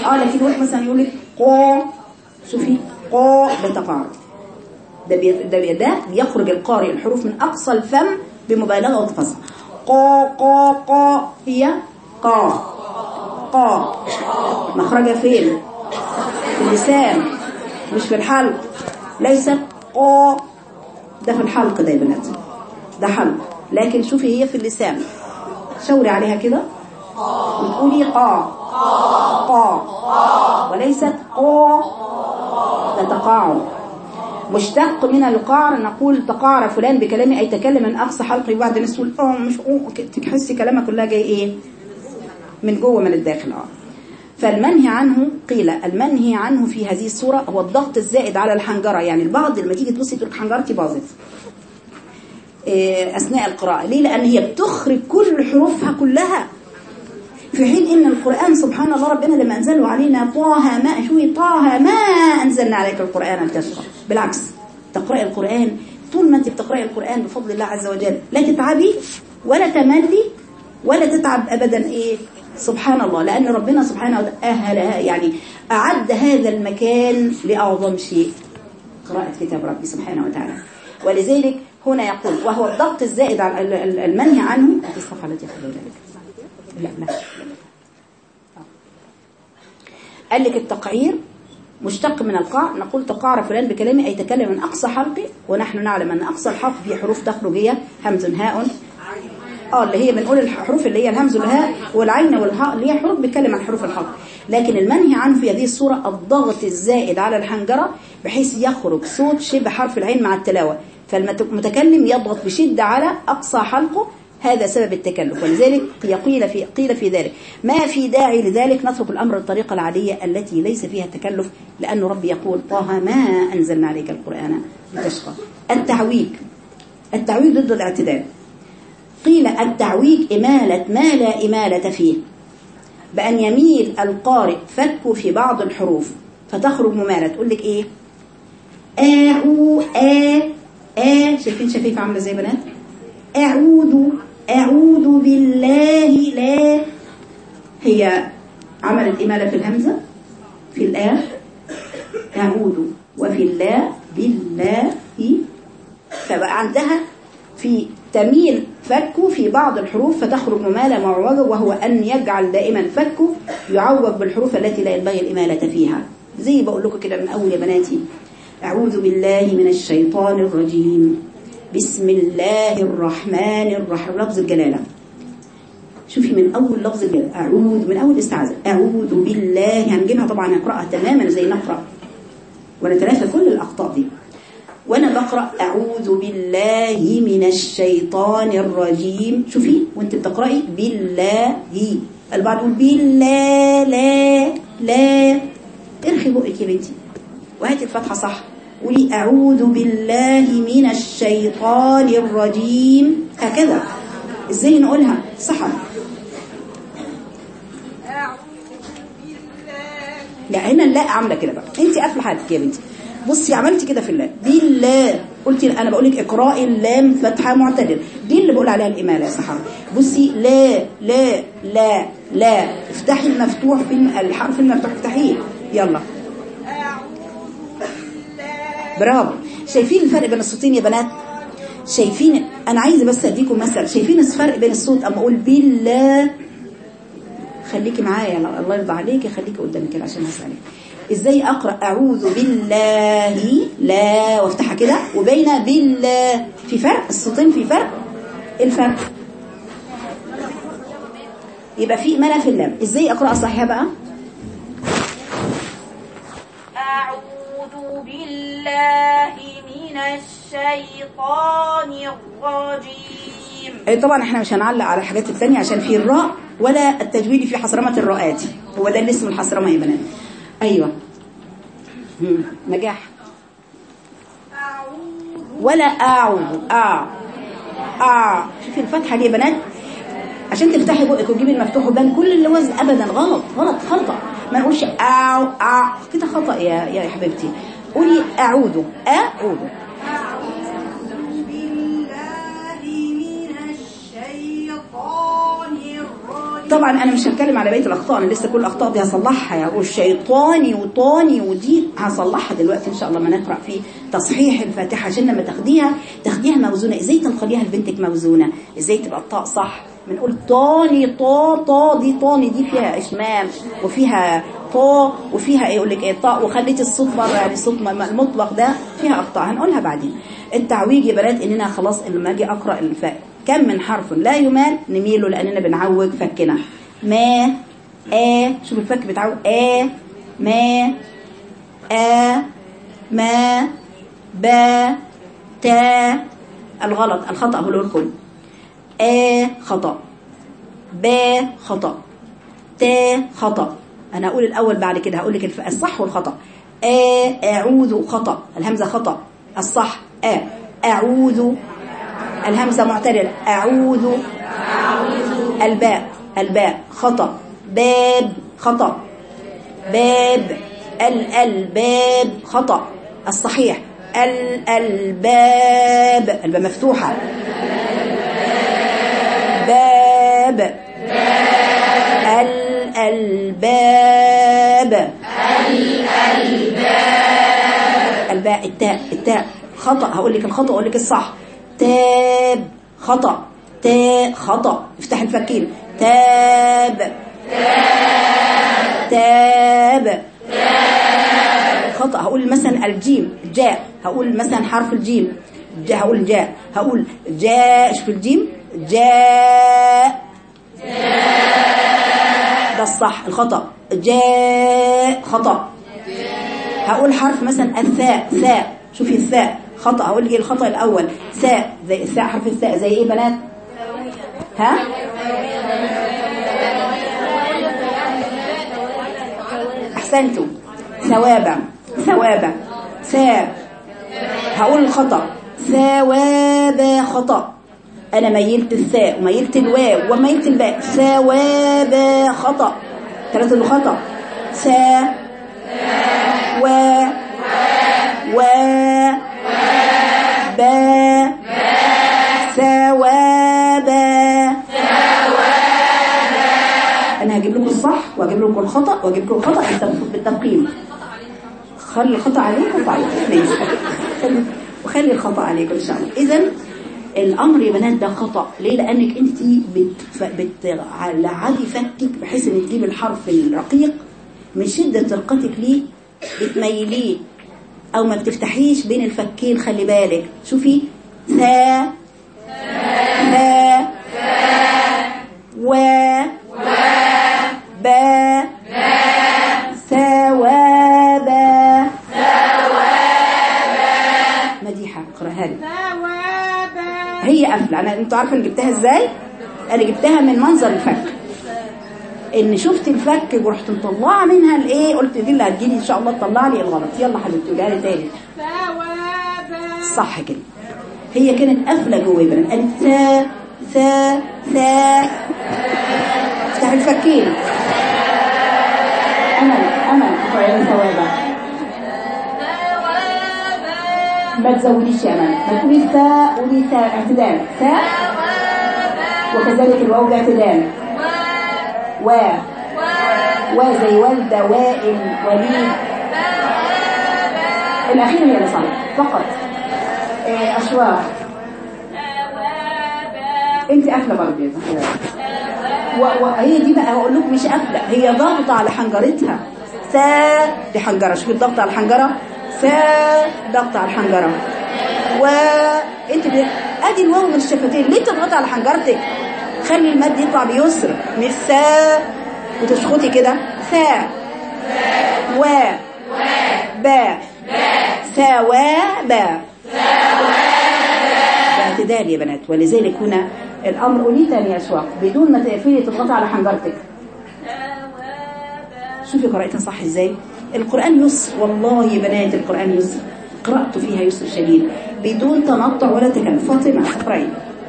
اه لكن واحد مثلا يقول لك قا شوفي قا بالتقاعد ده بي ده بي ده بيخرج القارئ الحروف من اقصى الفم بمبالغه وتفصيل قا قا قا هي قا قا مخرجها فين في اللسان مش في الحلق ليست قا ده في الحلق ده يا بنات ده حلق لكن شوفي هي في اللسان شوري عليها كده وتقولي قا قا وليست قا ده تقاعد مشتق من القعر نقول تقاعر فلان بكلامه أي تكلم من أقصى حلقه بعد الناس تقول اه مش اه تحسي كلامها كلها جاي ايه من جوه من الداخل اه فالمنهي عنه قيل المنهي عنه في هذه الصورة هو الضغط الزائد على الحنجرة يعني البعض لما تيجي تبصي تقول حنجرتي باظت إيه، أثناء القراءة ليه لأن هي بتخرج كل حروفها كلها في حين ان القرآن سبحان الله ربنا لما انزله علينا طه ما شوي طه ما انزلنا عليك القرآن لتشقى بالعكس تقرأي القرآن طول ما انت بتقرأي القرآن بفضل الله عز وجل لا تتعبي ولا تملي ولا تتعب ابدا ايه سبحان الله لان ربنا سبحانه وتعالى اهلها يعني اعد هذا المكان لاعظم شيء قراءة كتاب ربي سبحانه وتعالى ولذلك هنا يقول وهو الضغط الزائد على ال- ال- المنهي عنه هذه الصفحة التي خلي ذلك لا لا قال لك التقعير مشتق من القاع نقول تقعر فلان بكلامه أي تكلم من أقصى حلقه ونحن نعلم أن أقصى الحرف فيه حروف تخرجية همز هاء اه اللي هي بنقول الحروف اللي هي الهمز والهاء والعين والهاء اللي هي حروف بتكلم عن حروف الحلق لكن المنهي عنه في هذه الصورة الضغط الزائد على الحنجرة بحيث يخرج صوت شبه حرف العين مع التلاوة فالمتكلم يضغط بشدة على أقصى حلقه هذا سبب التكلف ولذلك يقيل في قيل في ذلك ما في داعي لذلك نترك الأمر الطريقة العادية التي ليس فيها تكلف لأن ربي يقول طه ما أنزلنا عليك القرآن لتشقى التعويج التعويج ضد الاعتدال قيل التعويج إمالة ما لا إمالة فيه بأن يميل القارئ فكه في بعض الحروف فتخرج ممالة تقول لك إيه أعو آ آ شايفين شفيفة عاملة زي بنات أعوذ أعوذ بالله لا هي عملت إمالة في الهمزة في الآ أعوذ وفي الله بالله فبقى عندها في تميل فكه في بعض الحروف فتخرج ممالة معوجة وهو أن يجعل دائما فكه يعوج بالحروف التي لا ينبغي الإمالة فيها زي بقول لكم كده من أول يا بناتي أعوذ بالله من الشيطان الرجيم بسم الله الرحمن الرحيم لفظ الجلالة شوفي من أول لفظ الجلالة أعوذ من أول استعاذة أعوذ بالله هنجيبها طبعا نقرأها تماما زي نقرأ ونتلافى كل الأخطاء دي وانا بقرا اعوذ بالله من الشيطان الرجيم شوفي وانت بتقراي بالله البعض يقول بالله لا لا ارخي بقك يا بنتي وهاتي الفتحه صح قولي اعوذ بالله من الشيطان الرجيم هكذا ازاي نقولها صح لا هنا اللاء عامله كده بقى انت قافله حالك يا بنتي بصي عملتي كده في اللام بالله قلتي انا بقول لك اقراء اللام فتحه معتدل دي اللي بقول عليها الاماله يا صحابه بصي لا لا لا لا افتحي المفتوح في الحرف المفتوح افتحيه يلا برافو شايفين الفرق بين الصوتين يا بنات شايفين انا عايزه بس اديكم مثل شايفين الفرق بين الصوت اما اقول بالله خليكي معايا الله يرضى عليكي خليكي قدامي كده عشان هسالك ازاي اقرا اعوذ بالله لا وافتحها كده وبين بالله في فرق الصوتين في فرق الفرق يبقى في اماله في اللام ازاي اقرا صحيح بقى أعوذ بالله من الشيطان الرجيم أي طبعا احنا مش هنعلق على الحاجات التانية عشان في الراء ولا التجويد في حصرمة الراءات هو ده اللي اسمه الحصرمة يا بنات ايوه مم. نجاح ولا اعوذ اه اه شوفي الفتحه دي يا بنات عشان تفتحي بقك وتجيبي المفتوح وبان كل اللوز ابدا غلط غلط خطا ما نقولش اعو اه كده خطا يا يا حبيبتي قولي اعوذ اعوذ بالله من الشيطان الرجيم طبعا انا مش هتكلم على بقيه الاخطاء انا لسه كل الاخطاء دي هصلحها يا والشيطاني وطاني ودي هصلحها دلوقتي ان شاء الله ما نقرا في تصحيح الفاتحه عشان لما تاخديها تاخديها موزونه ازاي تنقليها لبنتك موزونه ازاي تبقى الطاء صح بنقول طاني طا طا دي طاني دي فيها اشمام وفيها طا وفيها ايه يقول لك ايه طاء وخليتي الصوت بره يعني الصوت م- المطلق ده فيها اخطاء هنقولها بعدين التعويج يا بنات اننا خلاص لما اجي اقرا الفاء كم من حرف لا يمال نميله لاننا بنعوج فكنا ما آ شوف الفك بتعوج آ ما آ ما با تا الغلط الخطأ هو الكل آ خطأ با خطأ تا خطأ أنا هقول الأول بعد كده هقول لك الف- الصح والخطأ آ أعوذ خطأ الهمزة خطأ الصح آ أعوذ الهمزة معتدلة أعوذ الباء الباء خطأ باب خطأ باب الألباب خطأ الصحيح الألباب الباب مفتوحة باب الألباب الباء التاء التاء خطأ هقول لك الخطأ اقول لك الصح تاب خطأ تاء خطأ افتح الفكين تاب تاب خطأ هقول مثلا الجيم جاء هقول مثلا حرف الجيم جاء هقول جاء هقول جاء شوف الجيم جاء ده الصح الخطأ جاء خطأ هقول حرف مثلا الثاء ثاء شوفي الثاء خطأ هقول لك الخطأ الأول ثاء زي الثاء حرف الثاء زي ايه بنات ها أحسنتم ثوابا ثوابا ثاب هقول الخطأ ثواب خطأ أنا ميلت الثاء وميلت الواو وميلت الباء ثواب خطأ ثلاثة اللي خطأ ثا و و با ثوابا انا هجيب لكم الصح واجيب لكم الخطا واجيب لكم الخطا بالتف- بالتفقيم خلي الخطا عليكم طيب ماشي خلي- وخلي الخطا عليكم ان شاء الله اذا الامر يا بنات ده خطا ليه لانك انت بتلعبي فكك بحيث ان تجيب الحرف الرقيق من شده رقتك ليه بتميليه او ما بتفتحيش بين الفكين خلي بالك شوفي ثا ثا و با ثوابا مديحة اقراها لي ثوابا هي قافله انا انتوا عارفه انا جبتها ازاي انا جبتها من منظر الفك ان شفت الفك ورحت مطلعه منها الايه قلت دي اللي هتجيلي ان شاء الله تطلع لي الغلط يلا حبيبتي قولها لي تاني ثوابا صح كده هي كانت قافله جوه يبقى قالت ثا ثا ثا افتح الفكين امل امل اقرأي ثوابا ما تزوديش يا امل ما تقولي ثاء قولي ثاء اعتدال ثاء وكذلك الواو باعتدال و و زي والدة وائل وليد الأخير هي اللي صح فقط إيه، أشواق انت قافله برضه يا زهراء و- وهي دي بقى هقول لكم مش قافله هي ضاغطه على حنجرتها سا دي حنجره شوفي الضغط على الحنجره سا ضغط على الحنجره و انت ب... ادي الواو من الشفتين ليه تضغطي على حنجرتك خلي المد يطلع بيسر مش سا وتشخطي كده سا و با ثوابا باعتدال يا بنات ولذلك هنا الامر قولي تاني يا اشواق بدون ما تقفلي تضغطي على حنجرتك شوفي قرأتها صح ازاي القرآن يسر والله يا بنات القرآن يسر قرأت فيها يسر شديد بدون تنطع ولا تكلف فاطمة اقرأي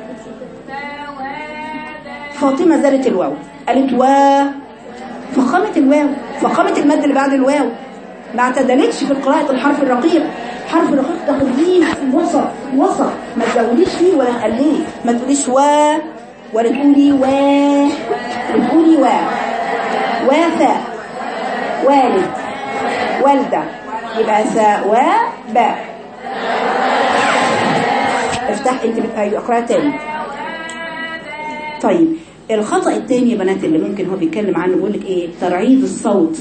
فاطمة زالت الواو قالت وا فخامة الواو فخامة المد اللي بعد الواو ما اعتدلتش في قراءة الحرف الرقيق حرف الرقيق تاخديه وسط وسط ما تزوديش فيه ولا تقللي ما تقوليش وا ولا تقولي وا بتقولي و وفاء والد والدة يبقى ثاء و باء افتح انت بت- ايوه اقراها تاني طيب الخطأ التاني يا بنات اللي ممكن هو بيتكلم عنه بيقول لك ايه ترعيد الصوت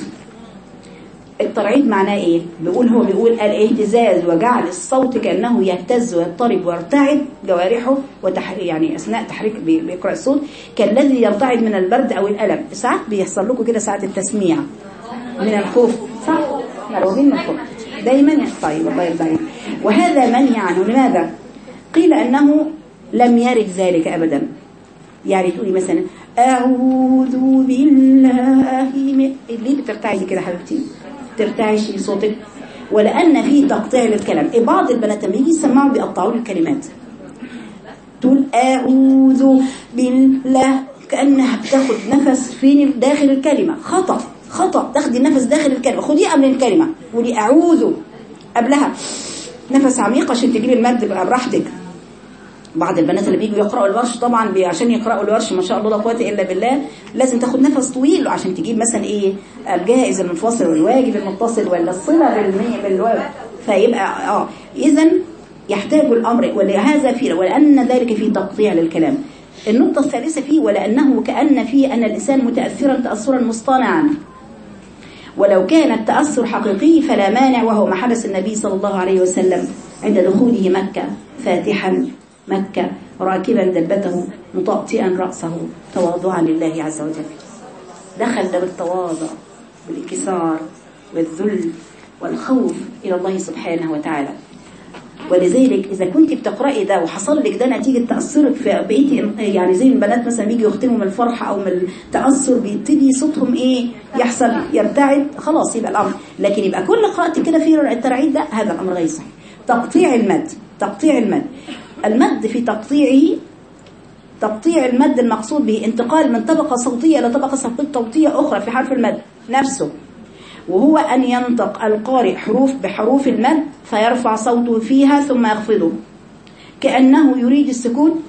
الترعيد معناه ايه بيقول هو بيقول الاهتزاز وجعل الصوت كانه يهتز ويضطرب ويرتعد جوارحه وتح... يعني اثناء تحريك بي- بيقرا الصوت كالذي يرتعد من البرد او الالم ساعات بيحصل لكم كده ساعه التسميع من الخوف صح مرعوبين من الخوف دايما طيب الله يرضى عليك وهذا منهي عنه لماذا قيل انه لم يرد ذلك ابدا يعني تقولي مثلا أعوذ بالله من ليه بترتعشي كده حبيبتي ترتعشي صوتك ولأن في تقطيع للكلام إيه بعض البنات لما يجي يسمعوا بيقطعوا لي الكلمات تقول أعوذ بالله كأنها بتاخد نفس فين داخل الكلمة خطأ خطأ تاخدي النفس داخل الكلمة خديه قبل الكلمة قولي أعوذ قبلها نفس عميق عشان تجيبي المد بقى براحتك بعض البنات اللي بيجوا يقرأوا الورش طبعا بي عشان يقرأوا الورش ما شاء الله لا قوة إلا بالله لازم تاخد نفس طويل عشان تجيب مثلا إيه الجائز المنفصل والواجب المتصل ولا الصلة بالمي بالواجب فيبقى اه إذا يحتاج الأمر ولهذا في ولأن ذلك فيه تقطيع للكلام النقطة الثالثة فيه ولأنه كأن فيه أن الإنسان متأثرا تأثرا مصطنعا ولو كان التأثر حقيقي فلا مانع وهو ما حدث النبي صلى الله عليه وسلم عند دخوله مكة فاتحا مكة راكبا دبته مطأطئا رأسه تواضعا لله عز وجل دخل ده بالتواضع بالانكسار والذل والخوف إلى الله سبحانه وتعالى ولذلك إذا كنت بتقرأي ده وحصل لك ده نتيجة تأثرك في بقيتي يعني زي البنات مثلا بيجي يختموا من الفرحة أو من التأثر بيبتدي صوتهم إيه يحصل يرتعد خلاص يبقى الأمر لكن يبقى كل قراءة كده في الترعيد ده هذا الأمر غير صحيح تقطيع المد تقطيع المد المد في تقطيعه تقطيع المد المقصود به انتقال من طبقة صوتية إلى طبقة صوتية أخرى في حرف المد نفسه وهو أن ينطق القارئ حروف بحروف المد فيرفع صوته فيها ثم يخفضه كأنه يريد السكون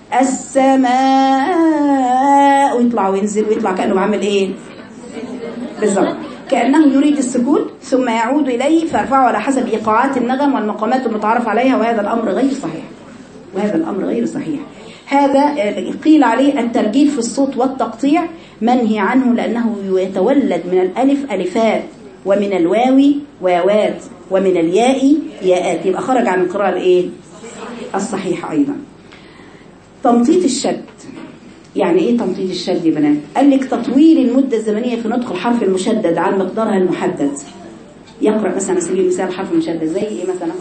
السماء ويطلع وينزل ويطلع كأنه عامل إيه بالظبط كأنه يريد السكون ثم يعود إليه فيرفعه على حسب إيقاعات النغم والمقامات المتعارف عليها وهذا الأمر غير صحيح وهذا الأمر غير صحيح هذا قيل عليه الترجيل في الصوت والتقطيع منهي عنه لأنه يتولد من الألف ألفات ومن الواو واوات ومن الياء ياءات يبقى خرج عن القراءة الايه الصحيحة أيضا تمطيط الشد يعني ايه تمطيط الشد يا بنات قال لك تطويل المدة الزمنية في نطق الحرف المشدد عن مقدارها المحدد يقرأ مثلا على سبيل المثال الحرف المشدد زي ايه مثلا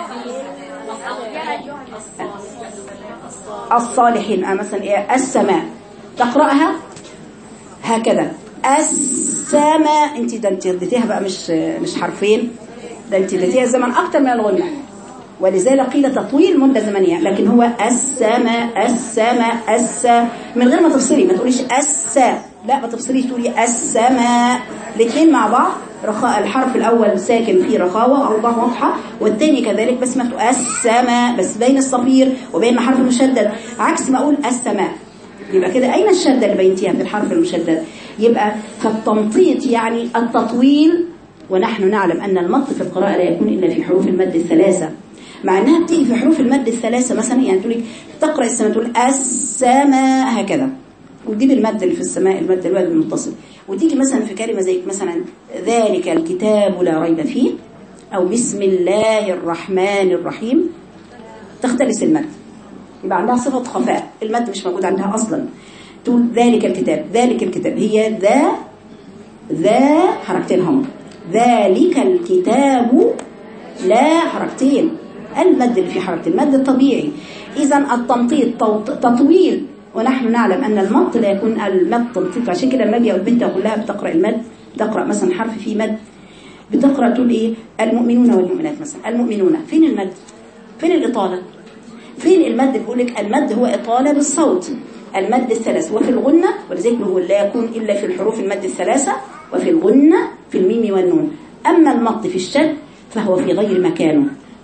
الصالحين آه مثلا ايه السماء تقرأها هكذا السماء انت ده انت اديتيها بقى مش مش حرفين ده انت اديتيها زمن اكتر من الغنى ولذلك قيل تطويل مدة زمنية لكن هو السماء السماء الس من غير ما تفصلي ما تقوليش الس لا ما تفصليش تقولي السماء الاثنين مع بعض رخاء الحرف الاول ساكن فيه رخاوه اوضاح واضحه والثاني كذلك بس ما تقول السماء بس بين الصفير وبين الحرف المشدد عكس ما اقول السماء يبقى كده أين الشدة اللي بينتيها في الحرف المشدد يبقى فالتمطيط يعني التطويل ونحن نعلم أن المط في القراءة لا يكون إلا في حروف المد الثلاثة مع أنها بتيجي في حروف المد الثلاثة مثلا يعني تقول لك تقرأ السماء تقول السماء هكذا وتجيب المد اللي في السماء المد الواد المتصل وتيجي مثلا في كلمة زي مثلا ذلك الكتاب لا ريب فيه أو بسم الله الرحمن الرحيم تختلس المد يبقى عندها صفة خفاء المد مش موجود عندها أصلا تقول ذلك الكتاب ذلك الكتاب هي ذا ذا حركتين هم ذلك الكتاب لا حركتين المد اللي فيه حركتين المد الطبيعي إذا التمطيط تطويل ونحن نعلم أن المط لا يكون المد تمطيط عشان كده لما أجي أقول بنتي أقول لها بتقرأ المد تقرأ مثلا حرف فيه مد بتقرأ تقول إيه المؤمنون والمؤمنات مثلا المؤمنون فين المد فين الإطالة فين المد بيقول لك المد هو إطالة بالصوت المد الثلاث وفي الغنة ولذلك هو لا يكون إلا في الحروف المد الثلاثة وفي الغنة في الميم والنون أما المط في الشد فهو في غير مكانه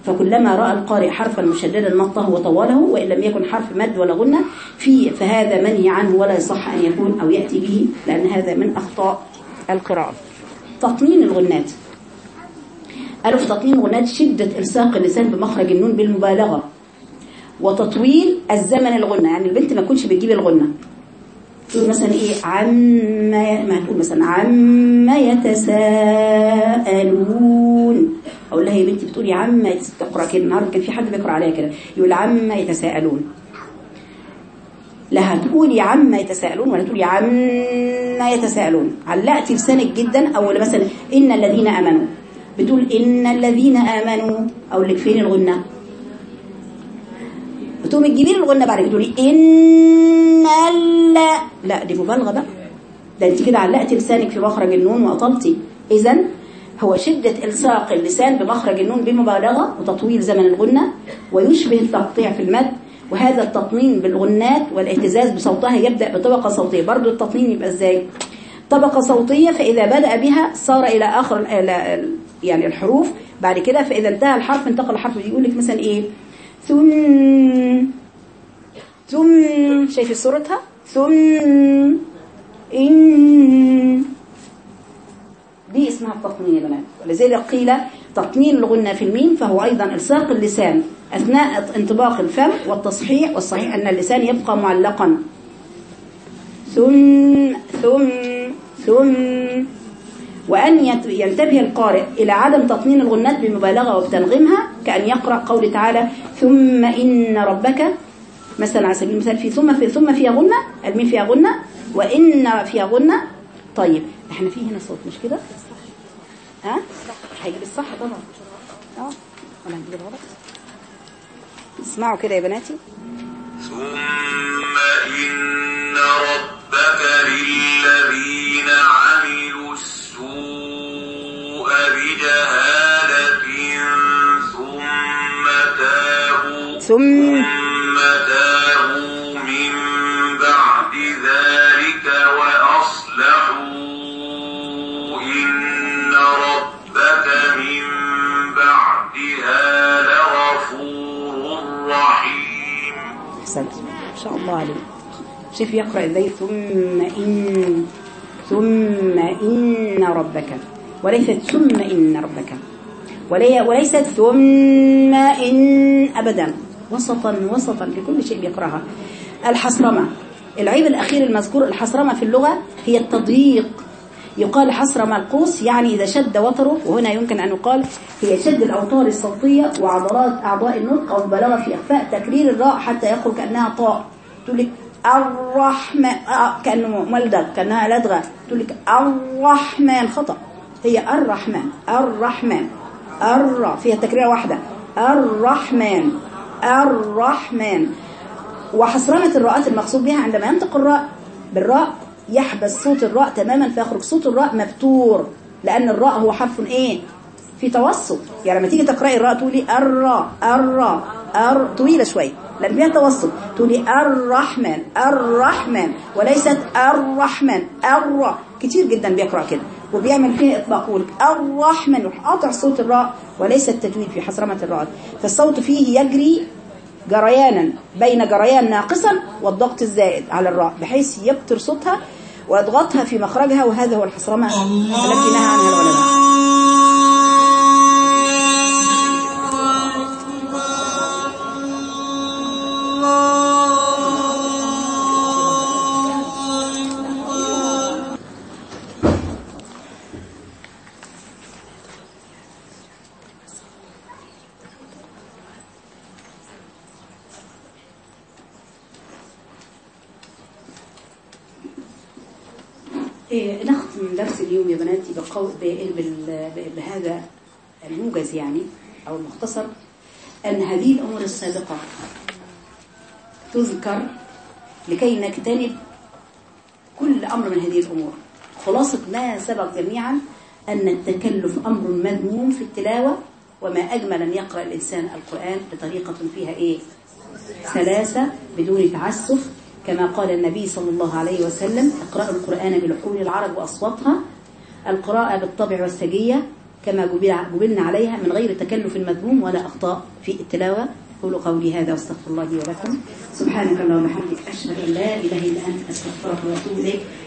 فكلما رأى القارئ حرفا مشددا مطه وطوله وإن لم يكن حرف مد ولا غنة في فهذا منهي عنه ولا يصح أن يكون أو يأتي به لأن هذا من أخطاء القراءة تطمين الغنات قالوا في تطمين الغنات شدة إلصاق اللسان بمخرج النون بالمبالغة وتطويل الزمن الغنة يعني البنت ما تكونش بتجيب الغنة تقول مثلا ايه عما ما تقول مثلا عما يتساءلون اقول لها يا بنتي بتقولي عما يتس- تقرا كده النهارده كان في حد بيقرا عليها كده يقول عما يتساءلون لا هتقولي عما يتساءلون ولا تقولي عما يتساءلون علقتي لسانك جدا او مثلا ان الذين امنوا بتقول ان الذين امنوا اقول لك فين الغنه بتقومي تجيبي لي الغنه بعد كده تقولي ان لا لا دي مبالغه بقى ده انت كده علقتي لسانك في مخرج النون واطلتي اذا هو شدة إلصاق اللسان بمخرج النون بمبالغة وتطويل زمن الغنة ويشبه التقطيع في المد وهذا التطمين بالغنات والاهتزاز بصوتها يبدأ بطبقة صوتية برضو التطمين يبقى ازاي طبقة صوتية فإذا بدأ بها صار إلى آخر ال- ال- يعني الحروف بعد كده فإذا انتهى الحرف انتقل الحرف يقول لك مثلا إيه ثم ثم شايف صورتها ثم إن دي اسمها التطمين يا بنات ولذلك قيل تطمين الغنة في الميم فهو أيضا إلصاق اللسان أثناء انطباق الفم والتصحيح والصحيح أن اللسان يبقى معلقا ثم ثم ثم وأن يت- ينتبه القارئ إلى عدم تطمين الغنات بمبالغة وبتنغيمها كأن يقرأ قول تعالى ثم إن ربك مثلا على سبيل المثال في ثم في ثم فيها غنة الميم فيها غنة وإن فيها غنة طيب احنا في هنا صوت مش كده ها هيجيب الصح طبعا اه ولا هنجيب الغلط اسمعوا كده يا بناتي ثم إن ربك للذين عملوا السوء بجهالة ثم تابوا ثم ثم تابوا من بعد ذلك وأصلحوا إن ربك من بعدها لغفور رحيم احسنت ما شاء الله عليك شوف يقرأ ازاي ثم إن ثم إن ربك وليست ثم إن ربك ولي وليست ثم إن أبدا وسطا وسطا لكل شيء بيقرأها الحصرمة العيب الأخير المذكور الحصرمة في اللغة هي التضييق يقال حصرم القوس يعني إذا شد وتره وهنا يمكن أن يقال هي شد الأوتار الصوتية وعضلات أعضاء النطق أو البلاغة في إخفاء تكرير الراء حتى يخرج كأنها طاء تقول لك الرحمن آه كأنه ملدغ كأنها لدغة تقول لك الرحمن خطأ هي الرحمن الرحمن الر فيها تكريرة واحدة الرحمن الرحمن وحصرمة الراءات المقصود بها عندما ينطق الراء بالراء يحبس صوت الراء تماما فيخرج صوت الراء مبتور لأن الراء هو حرف ايه في توسط يعني لما تيجي تقرأي الراء تقولي الراء الراء أر طويلة شوية لأن فيها توسط تقولي الرحمن الرحمن وليست الرحمن الراء كتير جدا بيقرأ كده وبيعمل فيها إطلاق يقول الرحمن يروح قاطع صوت الراء وليس التجويد في حصرمة الراء فالصوت فيه يجري جريانا بين جريان ناقصا والضغط الزائد على الراء بحيث يبتر صوتها ويضغطها في مخرجها وهذا هو الحصرمة التي نهى عنها العلماء إيه، نختم درس اليوم يا بناتي بقول ب- بال- ب- بهذا الموجز يعني أو المختصر أن هذه الأمور السابقة تذكر لكي نجتنب كل أمر من هذه الأمور خلاصة ما سبق جميعا أن التكلف أمر مذموم في التلاوة وما أجمل أن يقرأ الإنسان القرآن بطريقة فيها إيه سلاسة بدون تعسف كما قال النبي صلى الله عليه وسلم اقرأوا القرآن بلحون العرب وأصواتها القراءة بالطبع والسجية كما جبل- جبلنا عليها من غير تكلف مذموم ولا أخطاء في التلاوة قولوا قولي هذا واستغفر الله لي ولكم سبحانك اللهم وبحمدك أشهد أن لا إله إلا أنت أستغفرك وأتوب إليك